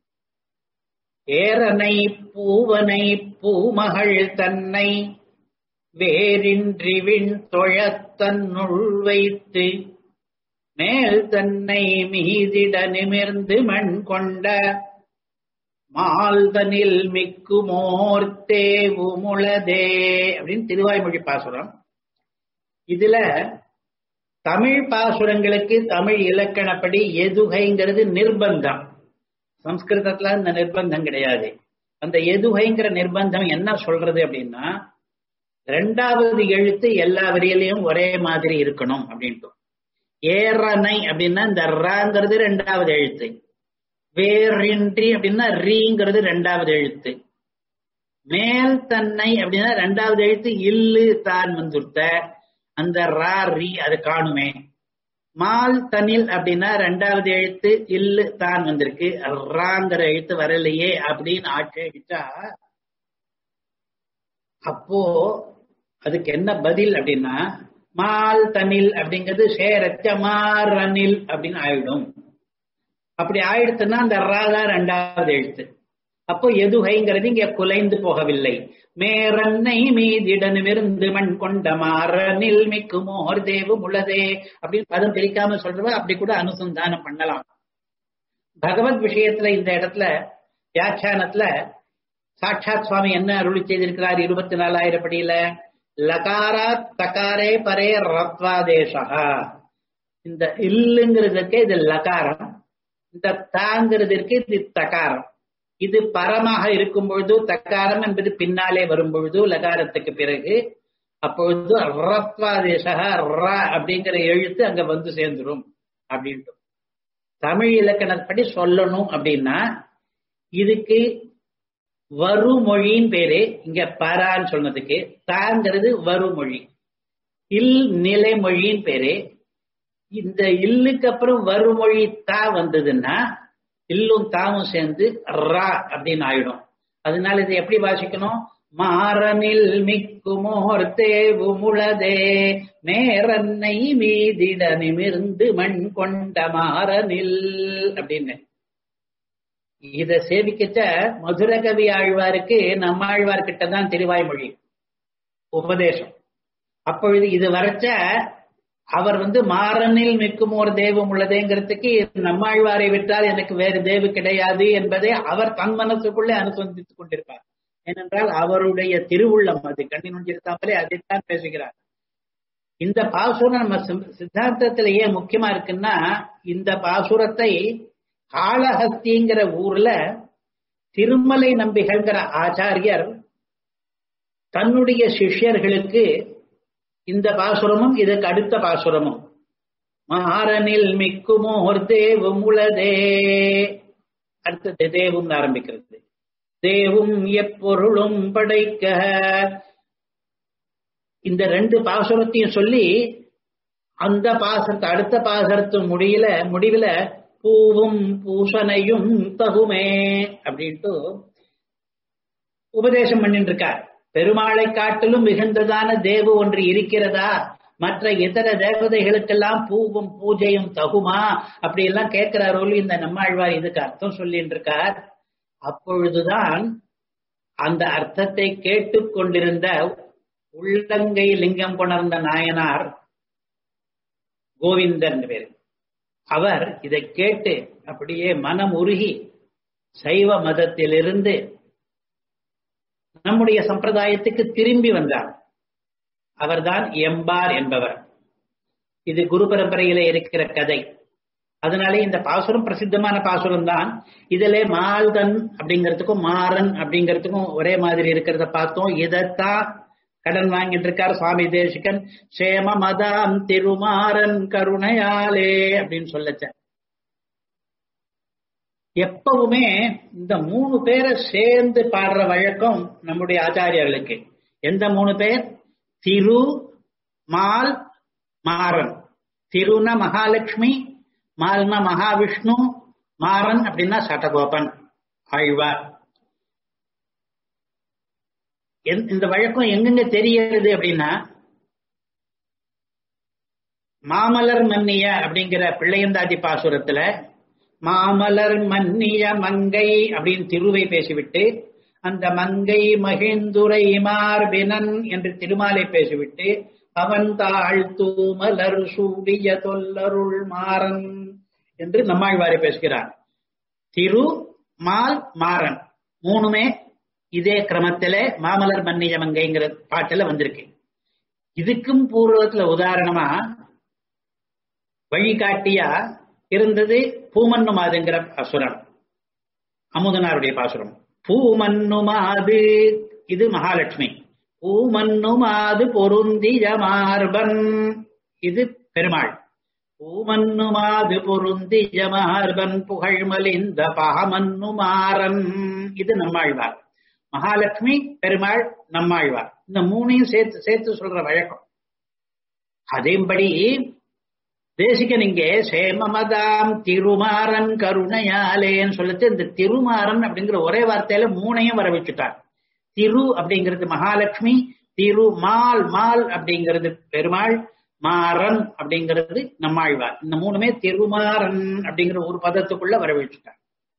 ஏரனை பூவனை பூமகள் தன்னை வேரின்றி விண் தொழத்தன்னுள் வைத்து மேல் தன்னை மீதிட நிமிர்ந்து மண் கொண்ட மால்தனில் மிக்குமோர்த்தே உமுளதே அப்படின்னு திருவாய்மொழி பாசுரம் இதுல தமிழ் பாசுரங்களுக்கு தமிழ் இலக்கணப்படி எதுகைங்கிறது நிர்பந்தம் சம்ஸ்கிருதத்துல இந்த நிர்பந்தம் கிடையாது அந்த எதுகைங்கிற நிர்பந்தம் என்ன சொல்றது அப்படின்னா ரெண்டாவது எழுத்து எல்லா வரியிலையும் ஒரே மாதிரி இருக்கணும் அப்படின்ட்டு ஏறனை அப்படின்னா இந்த ராங்கிறது ரெண்டாவது எழுத்து வேறின்றி அப்படின்னா ரீங்கிறது ரெண்டாவது எழுத்து மேல் தன்னை அப்படின்னா ரெண்டாவது எழுத்து இல்லு தான் வந்துருத்த அந்த ரா ரீ அது காணுமே மால் தனில் அப்படின்னா ரெண்டாவது எழுத்து இல்லு தான் வந்திருக்கு ராங்கிற எழுத்து வரலையே அப்படின்னு ஆட்சேபிச்சா அப்போ அதுக்கு என்ன பதில் அப்படின்னா மால் தனில் அப்படிங்கிறது சேரச்ச மாறனில் அப்படின்னு ஆயிடும் அப்படி ஆயிடுத்துன்னா அந்த ராதா ரெண்டாவது எழுத்து அப்போ எதுகைங்கிறது இங்க குலைந்து போகவில்லை மேரன்னை மீதிடனிருந்து மண் கொண்ட மாறனில் மிக்குமோர் தேவு முளதே அப்படின்னு பதம் பிரிக்காம சொல்றவ அப்படி கூட அனுசந்தானம் பண்ணலாம் பகவத் விஷயத்துல இந்த இடத்துல வியாக்கியானத்துல சாட்சாத் சுவாமி என்ன அருளி செய்திருக்கிறார் இருபத்தி நாலாயிரம் படியில லகாரா தகாரே பரே ரத்வாதேசா இந்த இல்லுங்கிறதுக்கு இது லகாரம் இந்த தாங்கிறதுக்கு இது தகாரம் இது பரமாக இருக்கும் பொழுது தக்காரம் என்பது பின்னாலே வரும் பொழுது லகாரத்துக்கு பிறகு அப்பொழுது ரத்வாதேசக ர அப்படிங்கிற எழுத்து அங்க வந்து சேர்ந்துரும் அப்படின்ட்டு தமிழ் இலக்கணப்படி சொல்லணும் அப்படின்னா இதுக்கு வருமொழின்னு பேரு இங்க பரான்னு சொன்னதுக்கு தாங்கிறது வருமொழி இல் நிலைமொழின்னு பேரு இந்த இல்லுக்கு அப்புறம் வருமொழி தா வந்ததுன்னா இல்லும் தாவும் சேர்ந்து ரா அப்படின்னு ஆயிடும் அதனால இதை எப்படி வாசிக்கணும் மாறனில் மிக்குமோர் தேவு முளதே மேரன்னை மீதிட நிமிர்ந்து மண் கொண்ட மாறனில் அப்படின்னு இத சேவிக்கச்ச மதுரகவி ஆழ்வாருக்கு நம்மாழ்வார்கிட்ட தான் திருவாய்மொழி உபதேசம் அப்பொழுது இது வரைச்ச அவர் வந்து மாறனில் மிக்கும் ஒரு தெய்வம் உள்ளதேங்கிறதுக்கு நம்மாழ்வாரை விட்டால் எனக்கு வேறு தேவு கிடையாது என்பதை அவர் தன் மனசுக்குள்ளே அனுசந்தித்துக் கொண்டிருப்பார் ஏனென்றால் அவருடைய திருவுள்ளம் அது கண்ணின் இருக்காமலே அதைத்தான் பேசுகிறார் இந்த பாசுரம் நம்ம சித்தாந்தத்துல ஏன் முக்கியமா இருக்குன்னா இந்த பாசுரத்தை காளஹஸ்திங்கிற ஊர்ல திருமலை நம்பிகள்ங்கிற ஆச்சாரியர் தன்னுடைய சிஷ்யர்களுக்கு இந்த பாசுரமும் இதுக்கு அடுத்த பாசுரமும் மாறனில் மிக்குமோர் தேவும் உளதே அடுத்தது தேவும் ஆரம்பிக்கிறது தேவும் எப்பொருளும் படைக்க இந்த ரெண்டு பாசுரத்தையும் சொல்லி அந்த பாசத்தை அடுத்த பாசரத்து முடியல முடிவுல பூவும் பூசனையும் தகுமே அப்படின்ட்டு உபதேசம் பண்ணிட்டு இருக்கார் பெருமாளை காட்டிலும் மிகுந்ததான தேவு ஒன்று இருக்கிறதா மற்ற இதர தேவதைகளுக்கெல்லாம் பூவும் பூஜையும் தகுமா அப்படி எல்லாம் கேட்கிறாரோல் இந்த நம்மாழ்வார் இதுக்கு அர்த்தம் சொல்லிட்டு இருக்கார் அப்பொழுதுதான் அந்த அர்த்தத்தை கேட்டுக்கொண்டிருந்த உள்ளங்கை லிங்கம் கொணர்ந்த நாயனார் கோவிந்தன் பேர் அவர் இதை கேட்டு அப்படியே மனம் உருகி சைவ மதத்திலிருந்து நம்முடைய சம்பிரதாயத்துக்கு திரும்பி வந்தார் அவர்தான் எம்பார் என்பவர் இது குரு பரம்பரையில இருக்கிற கதை அதனாலே இந்த பாசுரம் பிரசித்தமான பாசுரம் தான் இதுல மால்தன் அப்படிங்கிறதுக்கும் மாறன் அப்படிங்கிறதுக்கும் ஒரே மாதிரி இருக்கிறத பார்த்தோம் இதைத்தான் கடன் வாங்கிட்டு இருக்கார் சுவாமி தேசிகன் சேம மதாம் திருமாறன் கருணையாலே அப்படின்னு சொல்லச்ச எப்பவுமே இந்த மூணு பேரை சேர்ந்து பாடுற வழக்கம் நம்முடைய ஆச்சாரியர்களுக்கு எந்த மூணு பேர் திரு மால் மாறன் திருன மகாலட்சுமி மால்னா மகாவிஷ்ணு மாறன் அப்படின்னா சட்டகோபன் ஆழ்வார் இந்த வழக்கம் எங்கெங்க தெரிகிறது அப்படின்னா மாமலர் மன்னிய அப்படிங்கிற பிள்ளையந்தாதி பாசுரத்துல மாமலர் மன்னிய மங்கை அப்படின்னு திருவை பேசிவிட்டு அந்த மங்கை மகிழ்ந்துரை மார்பினன் என்று திருமாலை பேசிவிட்டு அவன் தாழ் தூமலர் சூடிய தொல்லருள் மாறன் என்று நம்மாழ்வாரை பேசுகிறார் திரு மால் மாறன் மூணுமே இதே கிரமத்தில மாமலர் மன்னிய மங்கைங்கிற பாட்டுல வந்திருக்கு இதுக்கும் பூர்வத்துல உதாரணமா வழிகாட்டியா இருந்தது பூமன்னுமாதுங்கிற பாசுரம் அமுதனாருடைய பாசுரம் பூமன்னுமாது இது மகாலட்சுமி பூமன்னுமாது பொருந்திய மார்பன் இது பெருமாள் பூமன்னுமாது பொருந்திய மார்பன் புகழ்மலிந்த பாமன்னுமாறன் இது நம்மாழ்வார் மகாலட்சுமி பெருமாள் நம்மாழ்வார் இந்த மூணையும் சேர்த்து சேர்த்து சொல்ற வழக்கம் அதேபடி தேசிகன் இங்கே சேமமதாம் திருமாறன் கருணையாலேன்னு சொல்லிட்டு இந்த திருமாறன் அப்படிங்கிற ஒரே வார்த்தையில மூணையும் வர வச்சுட்டார் திரு அப்படிங்கிறது மகாலட்சுமி திருமால் மால் அப்படிங்கிறது பெருமாள் மாறன் அப்படிங்கிறது நம்மாழ்வார் இந்த மூணுமே திருமாறன் அப்படிங்கிற ஒரு பதத்துக்குள்ள வர வச்சுட்டார்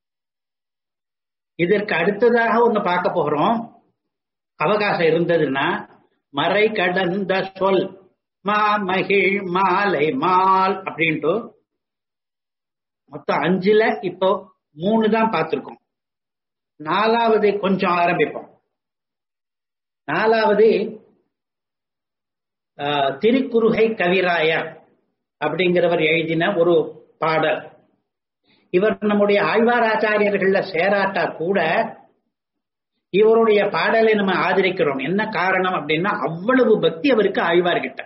இதற்கு அடுத்ததாக ஒண்ணு பார்க்க போகிறோம் அவகாசம் இருந்ததுன்னா மறை கடந்த சொல் மா மகிழ் மாலை மால் அப்படின்ட்டு மொத்தம் அஞ்சுல இப்போ மூணு தான் பார்த்திருக்கோம் நாலாவது கொஞ்சம் ஆரம்பிப்போம் நாலாவது திருக்குறுகை கவிராயர் அப்படிங்கிறவர் எழுதின ஒரு பாடல் இவர் நம்முடைய ஆழ்வாராச்சாரியர்கள்ல சேராட்டா கூட இவருடைய பாடலை நம்ம ஆதரிக்கிறோம் என்ன காரணம் அப்படின்னா அவ்வளவு பக்தி அவருக்கு ஆழ்வார்கிட்ட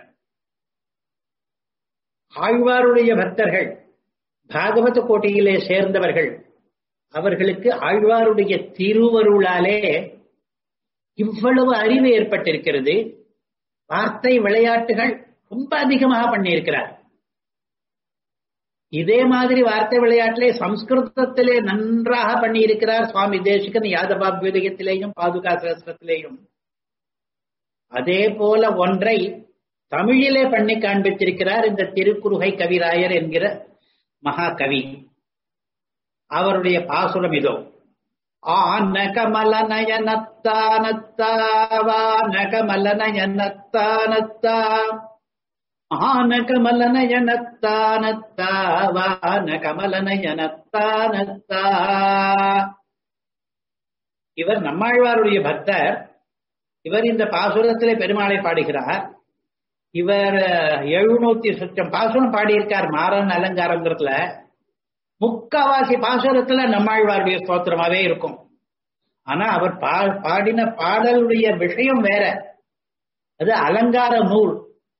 ஆழ்வாருடைய பக்தர்கள் பாகவத கோட்டையிலே சேர்ந்தவர்கள் அவர்களுக்கு ஆழ்வாருடைய திருவருளாலே இவ்வளவு அறிவு ஏற்பட்டிருக்கிறது வார்த்தை விளையாட்டுகள் ரொம்ப அதிகமாக பண்ணியிருக்கிறார் இதே மாதிரி வார்த்தை விளையாட்டிலே சம்ஸ்கிருதத்திலே நன்றாக பண்ணியிருக்கிறார் சுவாமி தேசிகன் யாதவாபியுதயத்திலேயும் பாதுகா சாஸ்திரத்திலேயும் அதே போல ஒன்றை தமிழிலே பண்ணி காண்பித்திருக்கிறார் இந்த திருக்குறுகை கவிராயர் என்கிற மகாகவி அவருடைய பாசுரம் இதோ ஆன கமல நயனத்தானத்தாவான கமல நயனத்தானத்தா ஆன கமல நயனத்தானத்தாவான கமல நயனத்தானத்தா இவர் நம்மாழ்வாருடைய பக்தர் இவர் இந்த பாசுரத்திலே பெருமாளை பாடுகிறார் இவர் எழுநூத்தி சுத்தம் பாசுரம் பாடியிருக்கார் மாறன் அலங்காரங்கிறதுல முக்காவாசி பாசுரத்துல நம்மாழ்வாருடைய ஸ்தோத்திரமாவே இருக்கும் ஆனா அவர் பா பாடின பாடலுடைய விஷயம் வேற அது அலங்கார நூல்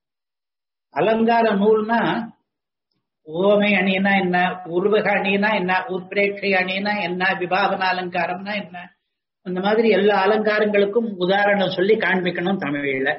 அலங்கார நூல்னா ஓமை அணினா என்ன உருவக அணினா என்ன உத்பிரேட்சை அணினா என்ன விபாவன அலங்காரம்னா என்ன அந்த மாதிரி எல்லா அலங்காரங்களுக்கும் உதாரணம் சொல்லி காண்பிக்கணும் தமிழில்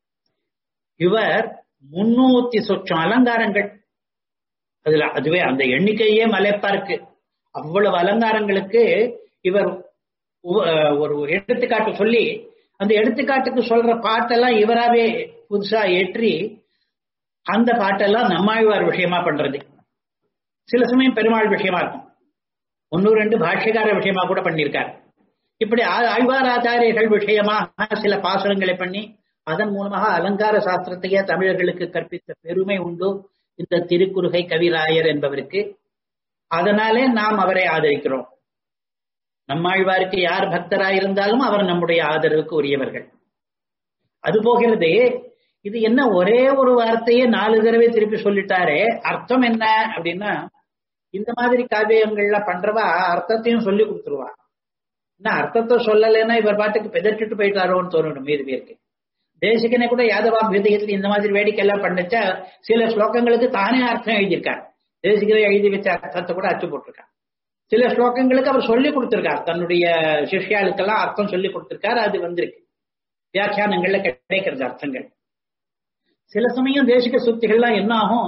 இவர் முன்னூத்தி சொச்சம் அலங்காரங்கள் அதுல அதுவே அந்த எண்ணிக்கையே மலைப்பா இருக்கு அவ்வளவு அலங்காரங்களுக்கு இவர் ஒரு எடுத்துக்காட்டு சொல்லி அந்த எடுத்துக்காட்டுக்கு சொல்ற பாட்டெல்லாம் இவராவே புதுசா ஏற்றி அந்த பாட்டெல்லாம் நம்மாழ்வார் விஷயமா பண்றது சில சமயம் பெருமாள் விஷயமா இருக்கும் ஒன்னு ரெண்டு பாஷ்யக்கார விஷயமா கூட பண்ணியிருக்கார் இப்படி ஆழ்வார் ஆச்சாரியர்கள் விஷயமாக சில பாசுரங்களை பண்ணி அதன் மூலமாக அலங்கார சாஸ்திரத்தையே தமிழர்களுக்கு கற்பித்த பெருமை உண்டு இந்த திருக்குறுகை கவிராயர் என்பவருக்கு அதனாலே நாம் அவரை ஆதரிக்கிறோம் நம்மாழ்வாருக்கு யார் பக்தராயிருந்தாலும் அவர் நம்முடைய ஆதரவுக்கு உரியவர்கள் அது போகிறது இது என்ன ஒரே ஒரு வார்த்தையே நாலு தடவை திருப்பி சொல்லிட்டாரே அர்த்தம் என்ன அப்படின்னா இந்த மாதிரி காவியங்கள்ல பண்றவா அர்த்தத்தையும் சொல்லி கொடுத்துருவா என்ன அர்த்தத்தை சொல்லலைன்னா இவர் பாட்டுக்கு பெதர்க்கிட்டு போயிட்டாரோன்னு தோணணும் மீது பேருக்கு தேசிகனை கூட யாதவா விதயத்தில் இந்த மாதிரி வேடிக்கை எல்லாம் பண்ணிச்சா சில ஸ்லோகங்களுக்கு தானே அர்த்தம் எழுதியிருக்கார் தேசிகரை எழுதி வச்ச அர்த்தத்தை கூட அச்சு போட்டிருக்கார் சில ஸ்லோகங்களுக்கு அவர் சொல்லி கொடுத்திருக்கார் தன்னுடைய சிஷ்யாளுக்கெல்லாம் அர்த்தம் சொல்லி கொடுத்திருக்காரு அது வந்திருக்கு வியாக்கியானங்கள்ல கிடைக்கிறது அர்த்தங்கள் சில சமயம் தேசிக சுத்திகள்லாம் என்ன ஆகும்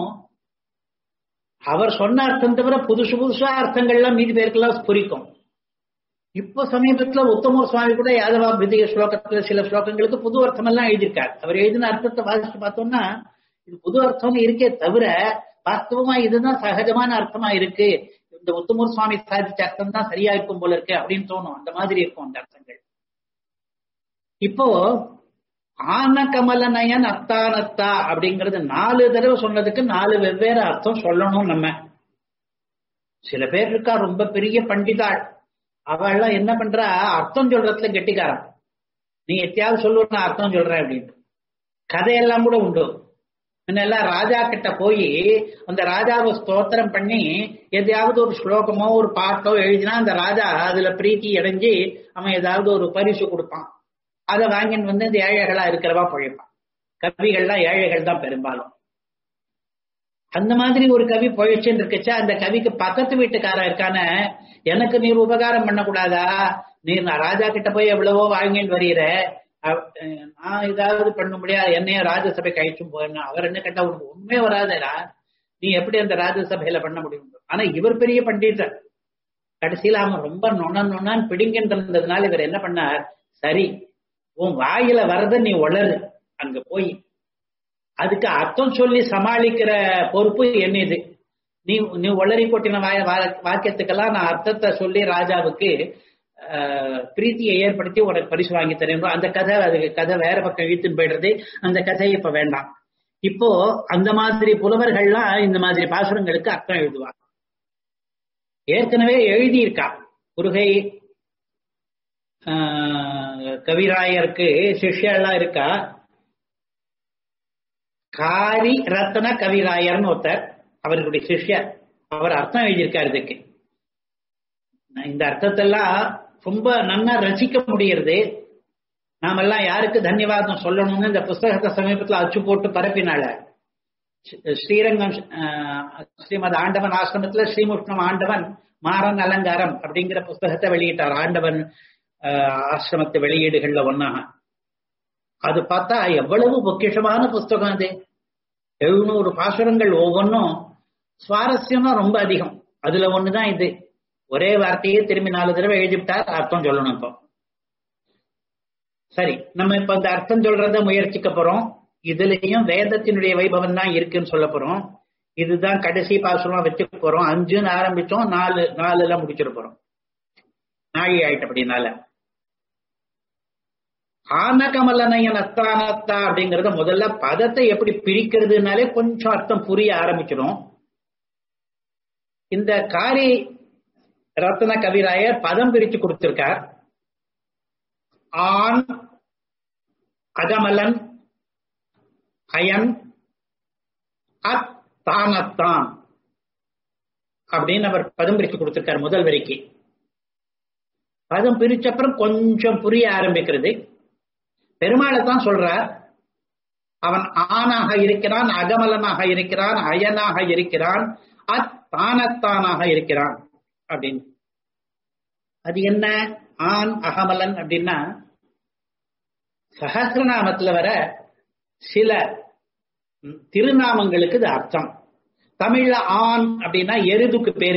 அவர் சொன்ன அர்த்தம் தவிர புதுசு புதுசா அர்த்தங்கள்லாம் மீதி பேருக்கெல்லாம் புரிக்கும் இப்போ சமீபத்துல உத்தமூர் சுவாமி கூட யாதவா விதிக ஸ்லோகத்துல சில ஸ்லோகங்களுக்கு புது அர்த்தம் எல்லாம் எழுதியிருக்கார் அவர் எழுதின அர்த்தத்தை வாசிச்சு பார்த்தோம்னா இது புது அர்த்தம் இருக்கே தவிர வாஸ்தவமா இதுதான் சகஜமான அர்த்தமா இருக்கு இந்த உத்தமூர் சுவாமி சாதிச்ச அர்த்தம் தான் சரியா இருக்கும் போல இருக்கு அப்படின்னு தோணும் அந்த மாதிரி இருக்கும் அந்த அர்த்தங்கள் இப்போ ஆன கமல நயன் அத்தானத்தா அப்படிங்கறது நாலு தடவை சொன்னதுக்கு நாலு வெவ்வேறு அர்த்தம் சொல்லணும் நம்ம சில பேர் இருக்கா ரொம்ப பெரிய பண்டிதாள் அவள்லாம் என்ன பண்றா அர்த்தம் சொல்றதுல கெட்டிக்காரன் நீ எத்தையாவது சொல்லு நான் அர்த்தம் சொல்றேன் அப்படின்ட்டு கதையெல்லாம் கூட உண்டு முன்னெல்லாம் ராஜா கிட்ட போய் அந்த ராஜாவை ஸ்தோத்திரம் பண்ணி எதையாவது ஒரு ஸ்லோகமோ ஒரு பாட்டோ எழுதினா அந்த ராஜா அதுல பிரீத்தி அடைஞ்சு அவன் ஏதாவது ஒரு பரிசு கொடுப்பான் அதை வாங்கின்னு வந்து இந்த ஏழைகளா இருக்கிறவா பழைப்பான் கவிகள்லாம் ஏழைகள் தான் பெரும்பாலும் அந்த மாதிரி ஒரு கவி பழிச்சுன்னு இருக்குச்சா அந்த கவிக்கு பக்கத்து வீட்டுக்காரன் இருக்கான எனக்கு நீர் உபகாரம் பண்ணக்கூடாதா நீர் நான் ராஜா கிட்ட போய் எவ்வளவோ வாங்கின்னு வருகிற நான் ஏதாவது பண்ண முடியாது என்னைய ராஜசபை கழிச்சும் போயிடணும் அவர் என்ன கேட்டா உனக்கு உண்மை வராதடா நீ எப்படி அந்த ராஜசபையில பண்ண முடியும் ஆனா இவர் பெரிய பண்டிதர் கடைசியில அவன் ரொம்ப நொண்ண நொண்ணான்னு பிடிங்கின்றதுனால இவர் என்ன பண்ணார் சரி உன் வாயில வரத நீ உளரு அங்க போய் அதுக்கு அர்த்தம் சொல்லி சமாளிக்கிற பொறுப்பு என்னது நீ நீ உளறி கொட்டின வாய வாக்கியத்துக்கெல்லாம் நான் அர்த்தத்தை சொல்லி ராஜாவுக்கு பிரீத்தியை ஏற்படுத்தி உனக்கு பரிசு வாங்கி தரேன் அந்த கதை அதுக்கு கதை வேற பக்கம் இழுத்துன்னு போயிடுறது அந்த கதை இப்ப வேண்டாம் இப்போ அந்த மாதிரி புலவர்கள்லாம் இந்த மாதிரி பாசுரங்களுக்கு அர்த்தம் எழுதுவாங்க ஏற்கனவே எழுதியிருக்கா குருகை கவிராயருக்கு சிஷ்யெல்லாம் இருக்கா காரி ரத்ன கவிராயர்னு ஒருத்தர் அவருடைய சிஷ்யர் அவர் அர்த்தம் எழுதியிருக்காரு இதுக்கு இந்த அர்த்தத்தெல்லாம் ரொம்ப நன்னா ரசிக்க முடியறது நாமெல்லாம் யாருக்கு தன்யவாதம் சொல்லணும்னு இந்த புஸ்தகத்தை சமீபத்தில் அச்சு போட்டு பரப்பினால ஸ்ரீரங்கம் ஸ்ரீமத் ஆண்டவன் ஆசிரமத்துல ஸ்ரீமுஷ்ணம் ஆண்டவன் மாறன் அலங்காரம் அப்படிங்கிற புஸ்தகத்தை வெளியிட்டார் ஆண்டவன் ஆசிரமத்து வெளியீடுகள்ல ஒன்னாக அது பார்த்தா எவ்வளவு பொக்கிஷமான புஸ்தகம் அது எழுநூறு பாசுரங்கள் ஒவ்வொன்றும் சுவாரஸ்யமா ரொம்ப அதிகம் அதுல ஒண்ணுதான் இது ஒரே வார்த்தையே திரும்பி நாலு தடவை எழுதிவிட்டார் அர்த்தம் சொல்லணும் இப்போ சரி நம்ம இப்ப அந்த அர்த்தம் சொல்றத முயற்சிக்க போறோம் இதுலயும் வேதத்தினுடைய வைபவம் தான் இருக்குன்னு சொல்ல போறோம் இதுதான் கடைசி பாசுரமா வச்சுக்க போறோம் அஞ்சுன்னு ஆரம்பிச்சோம் நாலு நாலுல முடிச்சிட போறோம் நாழி ஆயிட்டு அப்படின்னால ஆனகமலனையன் அத்தானத்தா அப்படிங்கறத முதல்ல பதத்தை எப்படி பிரிக்கிறதுனாலே கொஞ்சம் அர்த்தம் புரிய ஆரம்பிச்சிடும் இந்த காரி ரத்ன கவிராயர் பதம் பிரிச்சு கொடுத்திருக்கார் ஆண் அகமலன் அயன் அத்தானத்தான் அப்படின்னு அவர் பதம் பிரிச்சு கொடுத்திருக்கார் முதல் வரிக்கு பதம் பிரிச்ச அப்புறம் கொஞ்சம் புரிய ஆரம்பிக்கிறது பெருமாளை தான் சொல்றார் அவன் ஆணாக இருக்கிறான் அகமலனாக இருக்கிறான் அயனாக இருக்கிறான் அத்தானத்தானாக இருக்கிறான் அப்படின்னு அது என்ன ஆண் அகமலன் அப்படின்னா சகசிரநாமத்துல வர சில திருநாமங்களுக்கு இது அர்த்தம் தமிழ்ல ஆண் அப்படின்னா எருதுக்கு பேரு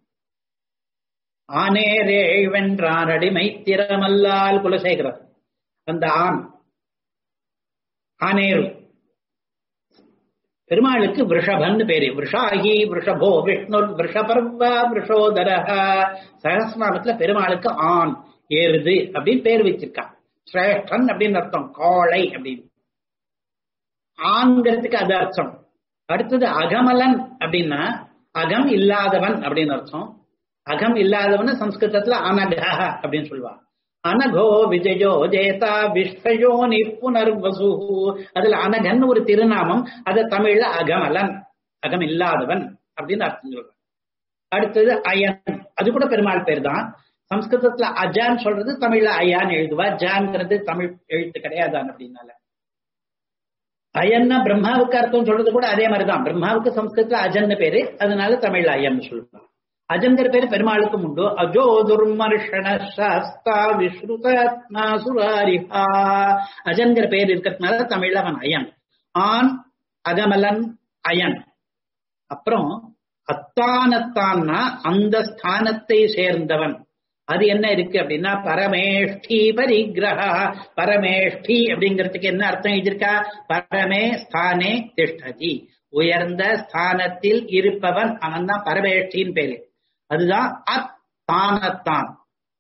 ஆனேரே வென்றான் அடிமை திறமல்லால் குலசேகரர் அந்த ஆண் ஆனேரு பெருமாளுக்கு விஷபன் பேரு விஷாகி விஷபோ விஷ்ணு விஷபர்வ விஷோதர சகசிரநாமத்துல பெருமாளுக்கு ஆண் ஏறுது அப்படின்னு பேர் வச்சிருக்கான் சிரேஷ்டன் அப்படின்னு அர்த்தம் காளை அப்படின்னு ஆண்கிறதுக்கு அது அர்த்தம் அடுத்தது அகமலன் அப்படின்னா அகம் இல்லாதவன் அப்படின்னு அர்த்தம் அகம் இல்லாதவன் சம்ஸ்கிருதத்துல அனகா அப்படின்னு சொல்லுவாங்க அனகோ விஜயோ ஜேதா விஸ்வயோ புனர்வசு அதுல அனகன் ஒரு திருநாமம் அது தமிழ்ல அகமலன் அகம் இல்லாதவன் அப்படின்னு அர்த்தம் சொல்றாங்க அடுத்தது அயன் அது கூட பெருமாள் பேர் தான் சம்ஸ்கிருதத்துல அஜான் சொல்றது தமிழ்ல அயான் எழுதுவா ஜான்ங்கிறது தமிழ் எழுத்து கிடையாதான் அப்படின்னால அயன்னா பிரம்மாவுக்கு அர்த்தம் சொல்றது கூட அதே மாதிரிதான் பிரம்மாவுக்கு சம்ஸ்கிருதத்துல அஜன்னு பேரு அதனால தமிழ்ல அயன் சொல்லுவாங்க அஜங்கர் பேரு பெருமாளுக்கும் உண்டு அஜோ துர்மர்ஷண சாஸ்தா விஸ்ருதா அஜங்கர் பேர் இருக்கிறதுனால தமிழ்ல அவன் அயன் ஆண் அகமலன் அயன் அப்புறம் அத்தானத்தான்னா அந்த ஸ்தானத்தை சேர்ந்தவன் அது என்ன இருக்கு அப்படின்னா பரமேஷ்டி பரிகிரகா பரமேஷ்டி அப்படிங்கிறதுக்கு என்ன அர்த்தம் எழுதியிருக்கா பரமே ஸ்தானே திஷ்டதி உயர்ந்த ஸ்தானத்தில் இருப்பவன் அவன் தான் பரமேஷ்டின்னு பேரு அதுதான் அத்தானத்தான்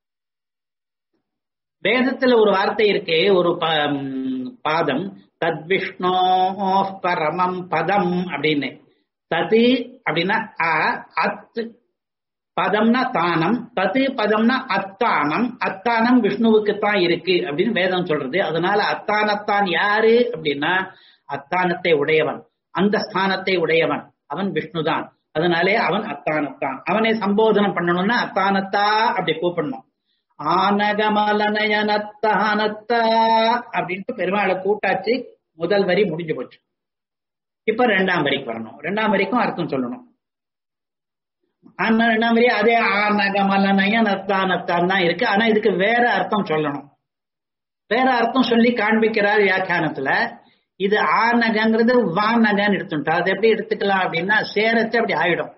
வேதத்துல ஒரு வார்த்தை இருக்கு ஒரு பாதம் தத் விஷ்ணோ பரமம் பதம் அப்படின்னு தது அப்படின்னா அ அத் பதம்னா தானம் தது பதம்னா அத்தானம் அத்தானம் விஷ்ணுவுக்கு தான் இருக்கு அப்படின்னு வேதம் சொல்றது அதனால அத்தானத்தான் யாரு அப்படின்னா அத்தானத்தை உடையவன் அந்த ஸ்தானத்தை உடையவன் அவன் விஷ்ணுதான் அதனாலே அவன் அத்தானத்தான் அவனை சம்போதனம் பண்ணணும்னா அத்தானத்தா அப்படி கூப்பிடணும் ஆனகமலனயனத்தானத்தா அப்படின்ட்டு பெருமாளை கூட்டாச்சு முதல் வரி முடிஞ்சு போச்சு இப்ப ரெண்டாம் வரிக்கு வரணும் ரெண்டாம் வரிக்கும் அர்த்தம் சொல்லணும் ரெண்டாம் வரி அதே ஆனகமலனயனத்தானத்தான் தான் இருக்கு ஆனா இதுக்கு வேற அர்த்தம் சொல்லணும் வேற அர்த்தம் சொல்லி காண்பிக்கிறார் வியாக்கியானத்துல இது ஆநகங்கிறது வாநகன்னு எடுத்துட்டா அது எப்படி எடுத்துக்கலாம் அப்படின்னா சேரத்து அப்படி ஆயிடும்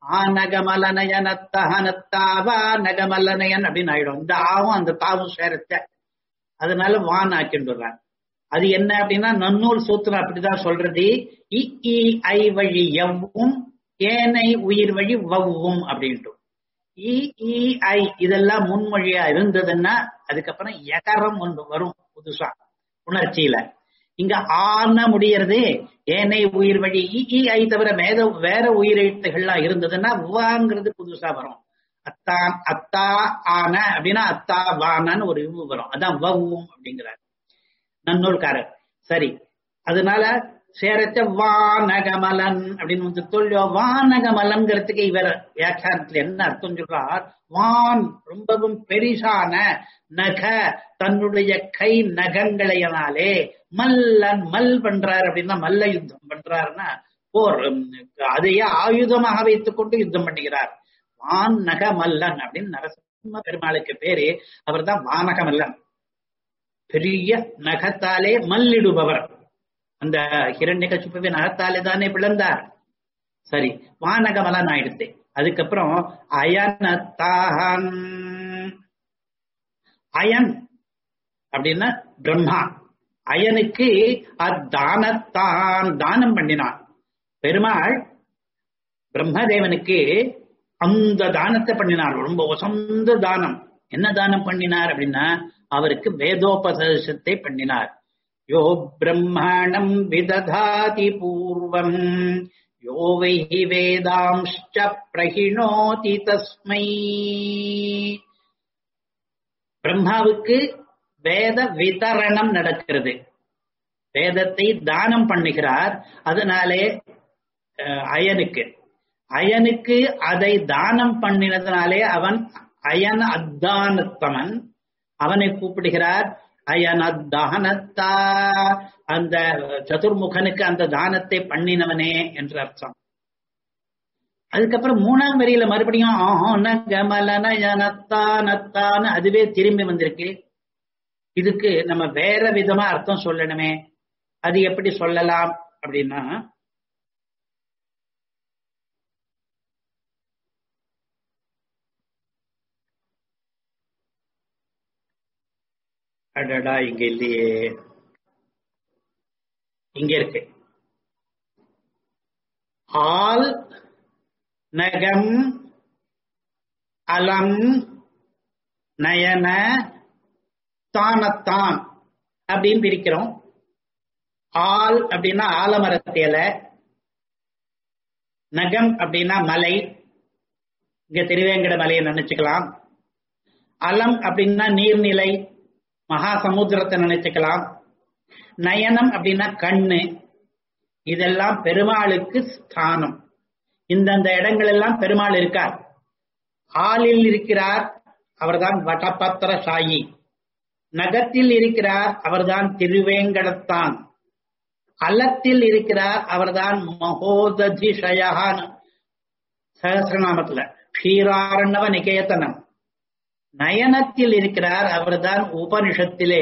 ஆநகமலனயனத்தகனத்தாவா நகமலனயன் அப்படின்னு ஆயிடும் இந்த ஆவும் அந்த தாவும் சேரத்த அதனால வான் ஆக்கிண்டுறாங்க அது என்ன அப்படின்னா நன்னூல் சூத்திரம் அப்படிதான் சொல்றது இ இ ஐ வழி எவ்வும் ஏனை உயிர் வழி வவ்வும் அப்படின்ட்டு இ இ ஐ இதெல்லாம் முன்மொழியா இருந்ததுன்னா அதுக்கப்புறம் எகரம் ஒன்று வரும் புதுசா உணர்ச்சியில இங்க ஆன முடியறது ஏனை உயிர் வழி இ ஐ தவிர மேத வேற உயிரெழுத்துகள்லாம் இருந்ததுன்னா வாங்கிறது புதுசா வரும் அத்தான் அத்தா ஆன அப்படின்னா அத்தா வானன்னு ஒரு இவ்வு வரும் அதான் வவ்வும் அப்படிங்கிறார் நன்னூல்காரர் சரி அதனால சேரத்த வானகமலன் அப்படின்னு வந்து தொல்லியோ வானகமலன்கிறதுக்கு இவர் வியாக்கியானத்துல என்ன அர்த்தம் சொல்றார் வான் ரொம்பவும் பெரிசான நக தன்னுடைய கை நகங்களையனாலே மல்லன் மல் பண்றார் அப்படின்னா மல்ல யுத்தம் பண்றாருன்னா போர் அதையே ஆயுதமாக வைத்துக் கொண்டு யுத்தம் பண்ணுகிறார் வான் நக மல்லன் அப்படின்னு நரசிம்ம பெருமாளுக்கு பேரு அவர் தான் வானக மல்லன் பெரிய நகத்தாலே மல்லிடுபவர் அந்த ஹிரண்ய கச்சுப்பை நகத்தாலே தானே பிளந்தார் சரி வானகமலன் ஆயிடுத்து அதுக்கப்புறம் அயனத்தான் அயன் அப்படின்னா பிரம்மா அயனுக்கு அத்தானத்தான் தானம் பண்ணினான் பெருமாள் பிரம்மதேவனுக்கு அந்த தானத்தை பண்ணினார் ரொம்ப உசந்த தானம் என்ன தானம் பண்ணினார் அப்படின்னா அவருக்கு வேதோபதேசத்தை பண்ணினார் யோ பிரம்மணம் விததாதி பூர்வம் யோ வை வேதாம்ஷ்ட பிரகிணோதி தஸ்மை பிரம்மாவுக்கு வேத விதரணம் நடக்கிறது வேதத்தை தானம் பண்ணுகிறார் அதனாலே அயனுக்கு அயனுக்கு அதை தானம் பண்ணினதுனாலே அவன் அயன் அத்தானத்தவன் அவனை கூப்பிடுகிறார் அயன் அத்தானத்தா அந்த சதுர்முகனுக்கு அந்த தானத்தை பண்ணினவனே என்று அர்த்தம் அதுக்கப்புறம் மூணாம் வரியில மறுபடியும் கமலனயனத்தானத்தான்னு அதுவே திரும்பி வந்திருக்கு இதுக்கு நம்ம வேற விதமா அர்த்தம் சொல்லணுமே அது எப்படி சொல்லலாம் அப்படின்னா அடடா இங்க இல்லையே இங்க இருக்கு ஆல் நகம் அலம் நயன தானத்தான் அப்படின்னு பிரிக்கிறோம் ஆல் அப்படின்னா ஆலமரத்தியல நகம் அப்படின்னா மலை இங்க திருவேங்கட மலையை நினைச்சுக்கலாம் அலம் அப்படின்னா நீர்நிலை மகா சமுத்திரத்தை நினைச்சுக்கலாம் நயனம் அப்படின்னா கண்ணு இதெல்லாம் பெருமாளுக்கு ஸ்தானம் இந்தந்த இடங்கள் எல்லாம் பெருமாள் இருக்கார் ஆளில் இருக்கிறார் அவர்தான் வடபத்திர சாயி நகத்தில் இருக்கிறார் அவர்தான் திருவேங்கடத்தான் அல்லத்தில் இருக்கிறார் அவர்தான் மகோததிஷயான் சகசிரநாமத்துல க்ஷீராரணவ நிகேதனம் நயனத்தில் இருக்கிறார் அவர்தான் உபனிஷத்திலே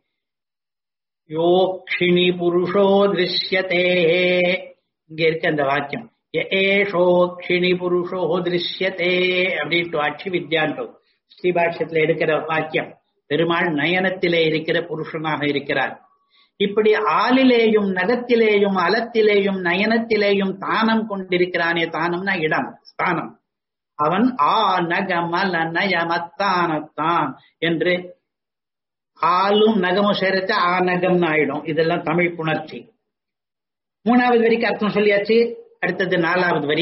யோக்ஷிணி புருஷோ திருஷ்யத்தே இங்க இருக்க அந்த வாக்கியம் ஏஷோக்ஷிணி புருஷோ திருஷ்யத்தே அப்படின்ட்டு ஆட்சி வித்யான்ட்டு ஸ்ரீபாஷ்யத்துல எடுக்கிற வாக்கியம் பெருமாள் நயனத்திலே இருக்கிற புருஷனாக இருக்கிறார் இப்படி ஆளிலேயும் நகத்திலேயும் அலத்திலேயும் நயனத்திலேயும் தானம் கொண்டிருக்கிறானே தானம்னா இடம் ஸ்தானம் அவன் ஆ நகமல நயமத்தானத்தான் என்று ஆளும் நகமும் சேர்த்து ஆ நகம்னு ஆயிடும் இதெல்லாம் தமிழ் புணர்ச்சி மூணாவது வரிக்கு அர்த்தம் சொல்லியாச்சு அடுத்தது நாலாவது வரி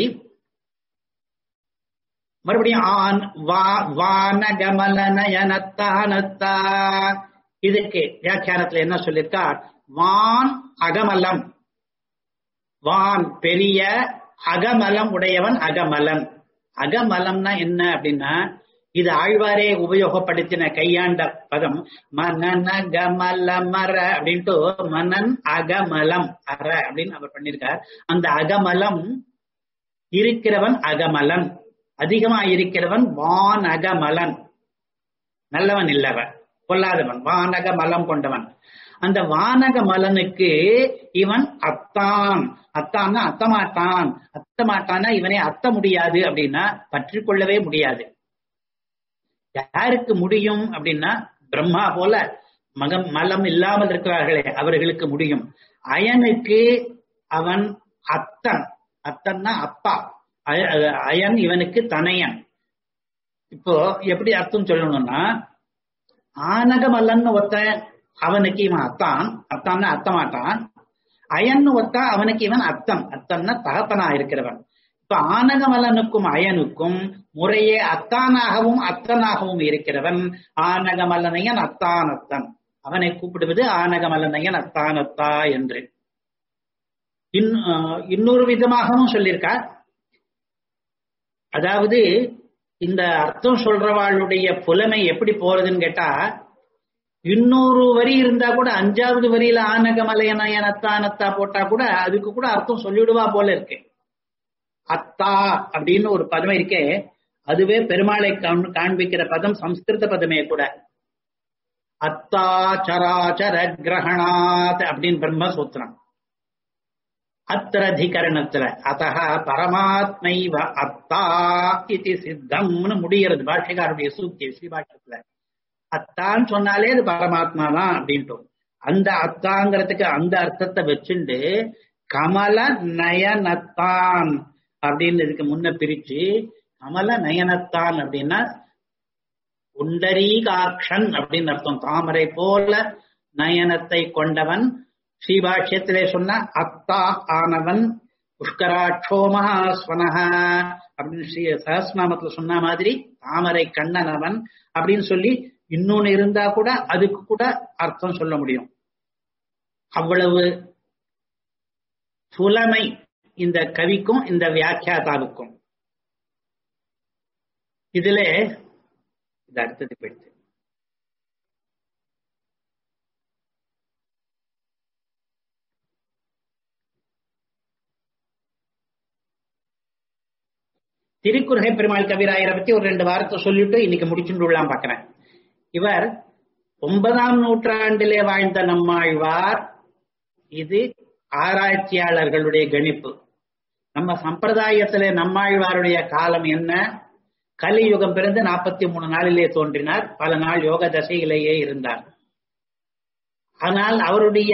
மறுபடியும் ஆன் வா வானகமல நயனத்தானத்தா இதுக்கு வியாக்கியானத்துல என்ன சொல்லியிருக்கார் வான் அகமலம் வான் பெரிய அகமலம் உடையவன் அகமலன் அகமலம்னா என்ன அப்படின்னா இது ஆழ்வாரே உபயோகப்படுத்தின கையாண்ட பதம் மனன கமல மர அப்படின்ட்டு மனன் அகமலம் அற அப்படின்னு அவர் பண்ணியிருக்கார் அந்த அகமலம் இருக்கிறவன் அகமலன் அதிகமா இருக்கிறவன் வான் அகமலன் நல்லவன் இல்லவன் கொல்லாதவன் வானக மலம் கொண்டவன் அந்த வானக மலனுக்கு இவன் அத்தான் அத்தான்னா அத்தமாட்டான் அத்தமாட்டான்னா இவனை அத்த முடியாது அப்படின்னா பற்றி கொள்ளவே முடியாது யாருக்கு முடியும் அப்படின்னா பிரம்மா போல மகம் மலம் இல்லாமல் இருக்கிறார்களே அவர்களுக்கு முடியும் அயனுக்கு அவன் அத்தன் அத்தன்னா அப்பா அயன் இவனுக்கு தனையன் இப்போ எப்படி அர்த்தம் சொல்லணும்னா ஆனகமல்லன்னு ஒருத்தன் அவனுக்கு இவன் அத்தான் அத்தான்னா அத்தமாட்டான் அயன்னு ஒத்தா அவனுக்கு இவன் அத்தம் அத்தம்னா தகப்பனா இருக்கிறவன் இப்ப ஆனகமலனுக்கும் அயனுக்கும் முறையே அத்தானாகவும் அத்தனாகவும் இருக்கிறவன் ஆனகமலனையன் அத்தான் அத்தன் அவனை கூப்பிடுவது ஆனகமலனையன் அத்தான் அத்தா என்று இன்னொரு விதமாகவும் சொல்லியிருக்கார் அதாவது இந்த அர்த்தம் சொல்றவாளுடைய புலமை எப்படி போறதுன்னு கேட்டா இன்னொரு வரி இருந்தா கூட அஞ்சாவது வரியில ஆனகமலையனத்தானத்தா போட்டா கூட அதுக்கு கூட அர்த்தம் சொல்லிவிடுவா போல இருக்கு அத்தா அப்படின்னு ஒரு பதம் இருக்கே அதுவே பெருமாளை காண்பிக்கிற பதம் சம்ஸ்கிருத பதமே கூட அத்தா சராச்சர கிரகணாத் அப்படின்னு பிரம்மசூத்திரம் அத்திரதிகரணத்துல அத்தக பரமாத்மைவ அத்தா இது சித்தம்னு முடிகிறது பாஷ்யக்காருடைய சூக்தி ஸ்ரீபாஷ்யத்துல அத்தான்னு சொன்னாலே அது பரமாத்மா தான் அப்படின்ட்டோம் அந்த அத்தாங்கிறதுக்கு அந்த அர்த்தத்தை வச்சுண்டு கமல நயனத்தான் அப்படின்னு இதுக்கு முன்ன பிரிச்சு கமல நயனத்தான் அப்படின்னா புண்டரீகாட்சன் அப்படின்னு அர்த்தம் தாமரை போல நயனத்தை கொண்டவன் ஸ்ரீபாஷ்யத்திலே சொன்ன அத்தா ஆனவன் புஷ்கராட்சோ மகாஸ்வனஹ அப்படின்னு ஸ்ரீ சஹஸ்நாமத்துல சொன்ன மாதிரி தாமரை கண்ணனவன் அப்படின்னு சொல்லி இன்னொன்னு இருந்தா கூட அதுக்கு கூட அர்த்தம் சொல்ல முடியும் அவ்வளவு புலமை இந்த கவிக்கும் இந்த வியாக்கியாதாவுக்கும் இதுல இது அடுத்தது போயிடுச்சு திருக்குறுகை பெருமாள் கவிராயரை பத்தி ஒரு ரெண்டு வாரத்தை சொல்லிட்டு இன்னைக்கு முடிச்சுட்டு விடலாம் பாக்குறேன் இவர் ஒன்பதாம் நூற்றாண்டிலே வாழ்ந்த நம்மாழ்வார் இது ஆராய்ச்சியாளர்களுடைய கணிப்பு நம்ம சம்பிரதாயத்துல நம்மாழ்வாருடைய காலம் என்ன கலியுகம் பிறந்து நாற்பத்தி மூணு நாளிலே தோன்றினார் பல நாள் யோக தசையிலேயே இருந்தார் ஆனால் அவருடைய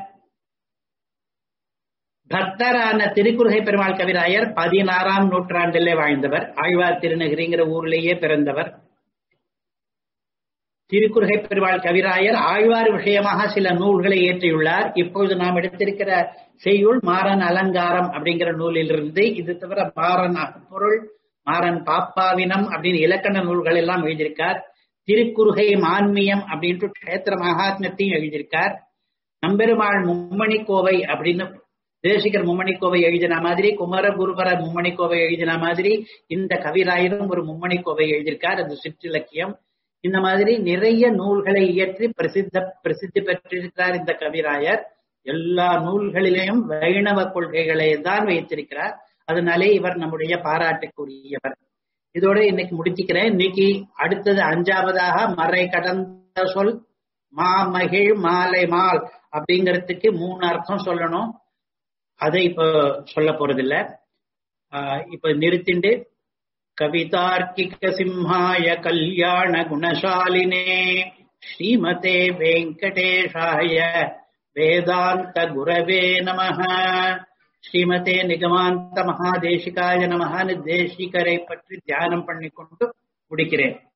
பக்தரான திருக்குறுகை பெருமாள் கவிராயர் பதினாறாம் நூற்றாண்டிலே வாழ்ந்தவர் ஆழ்வார் திருநகிரிங்கிற ஊர்லேயே பிறந்தவர் திருக்குறுகை பெருமாள் கவிராயர் ஆழ்வார் விஷயமாக சில நூல்களை இயற்றியுள்ளார் இப்பொழுது நாம் எடுத்திருக்கிற செய்யுள் மாறன் அலங்காரம் அப்படிங்கிற நூலிலிருந்து இது தவிர மாறன் பொருள் மாறன் பாப்பாவினம் அப்படின்னு இலக்கண நூல்கள் எல்லாம் எழுதியிருக்கார் திருக்குறுகை மான்மியம் அப்படின்ட்டு கஷேத்திர மகாத்மத்தையும் எழுதியிருக்கார் நம்பெருமாள் மும்மணி கோவை அப்படின்னு தேசிகர் மும்மணி கோவை எழுதின மாதிரி குமர குருபர மும்மணி கோவை எழுதின மாதிரி இந்த கவிராயரும் ஒரு மும்மணி கோவை எழுதியிருக்கார் அது சிற்றிலக்கியம் இந்த மாதிரி நிறைய நூல்களை இயற்றி பிரசித்த பிரசித்தி பெற்றிருக்கிறார் இந்த கவிராயர் எல்லா நூல்களிலேயும் வைணவ கொள்கைகளை தான் வைத்திருக்கிறார் அதனாலே இவர் நம்முடைய பாராட்டுக்குரியவர் இதோட இன்னைக்கு முடிச்சுக்கிறேன் இன்னைக்கு அடுத்தது அஞ்சாவதாக மறை கடந்த சொல் மா மகிழ் மாலை மால் அப்படிங்கிறதுக்கு மூணு அர்த்தம் சொல்லணும் அதை இப்ப சொல்ல போறதில்ல இப்ப நிறுத்திண்டு கவிதார்க்கிக சிம்ஹாய கல்யாண குணசாலினே ஸ்ரீமதே வெங்கடேஷாய வேதாந்த குரவே நம ஸ்ரீமதே நிகமாந்த மகாதேசிகாய நமஹான்னு தேசிகரை பற்றி தியானம் பண்ணிக்கொண்டு முடிக்கிறேன்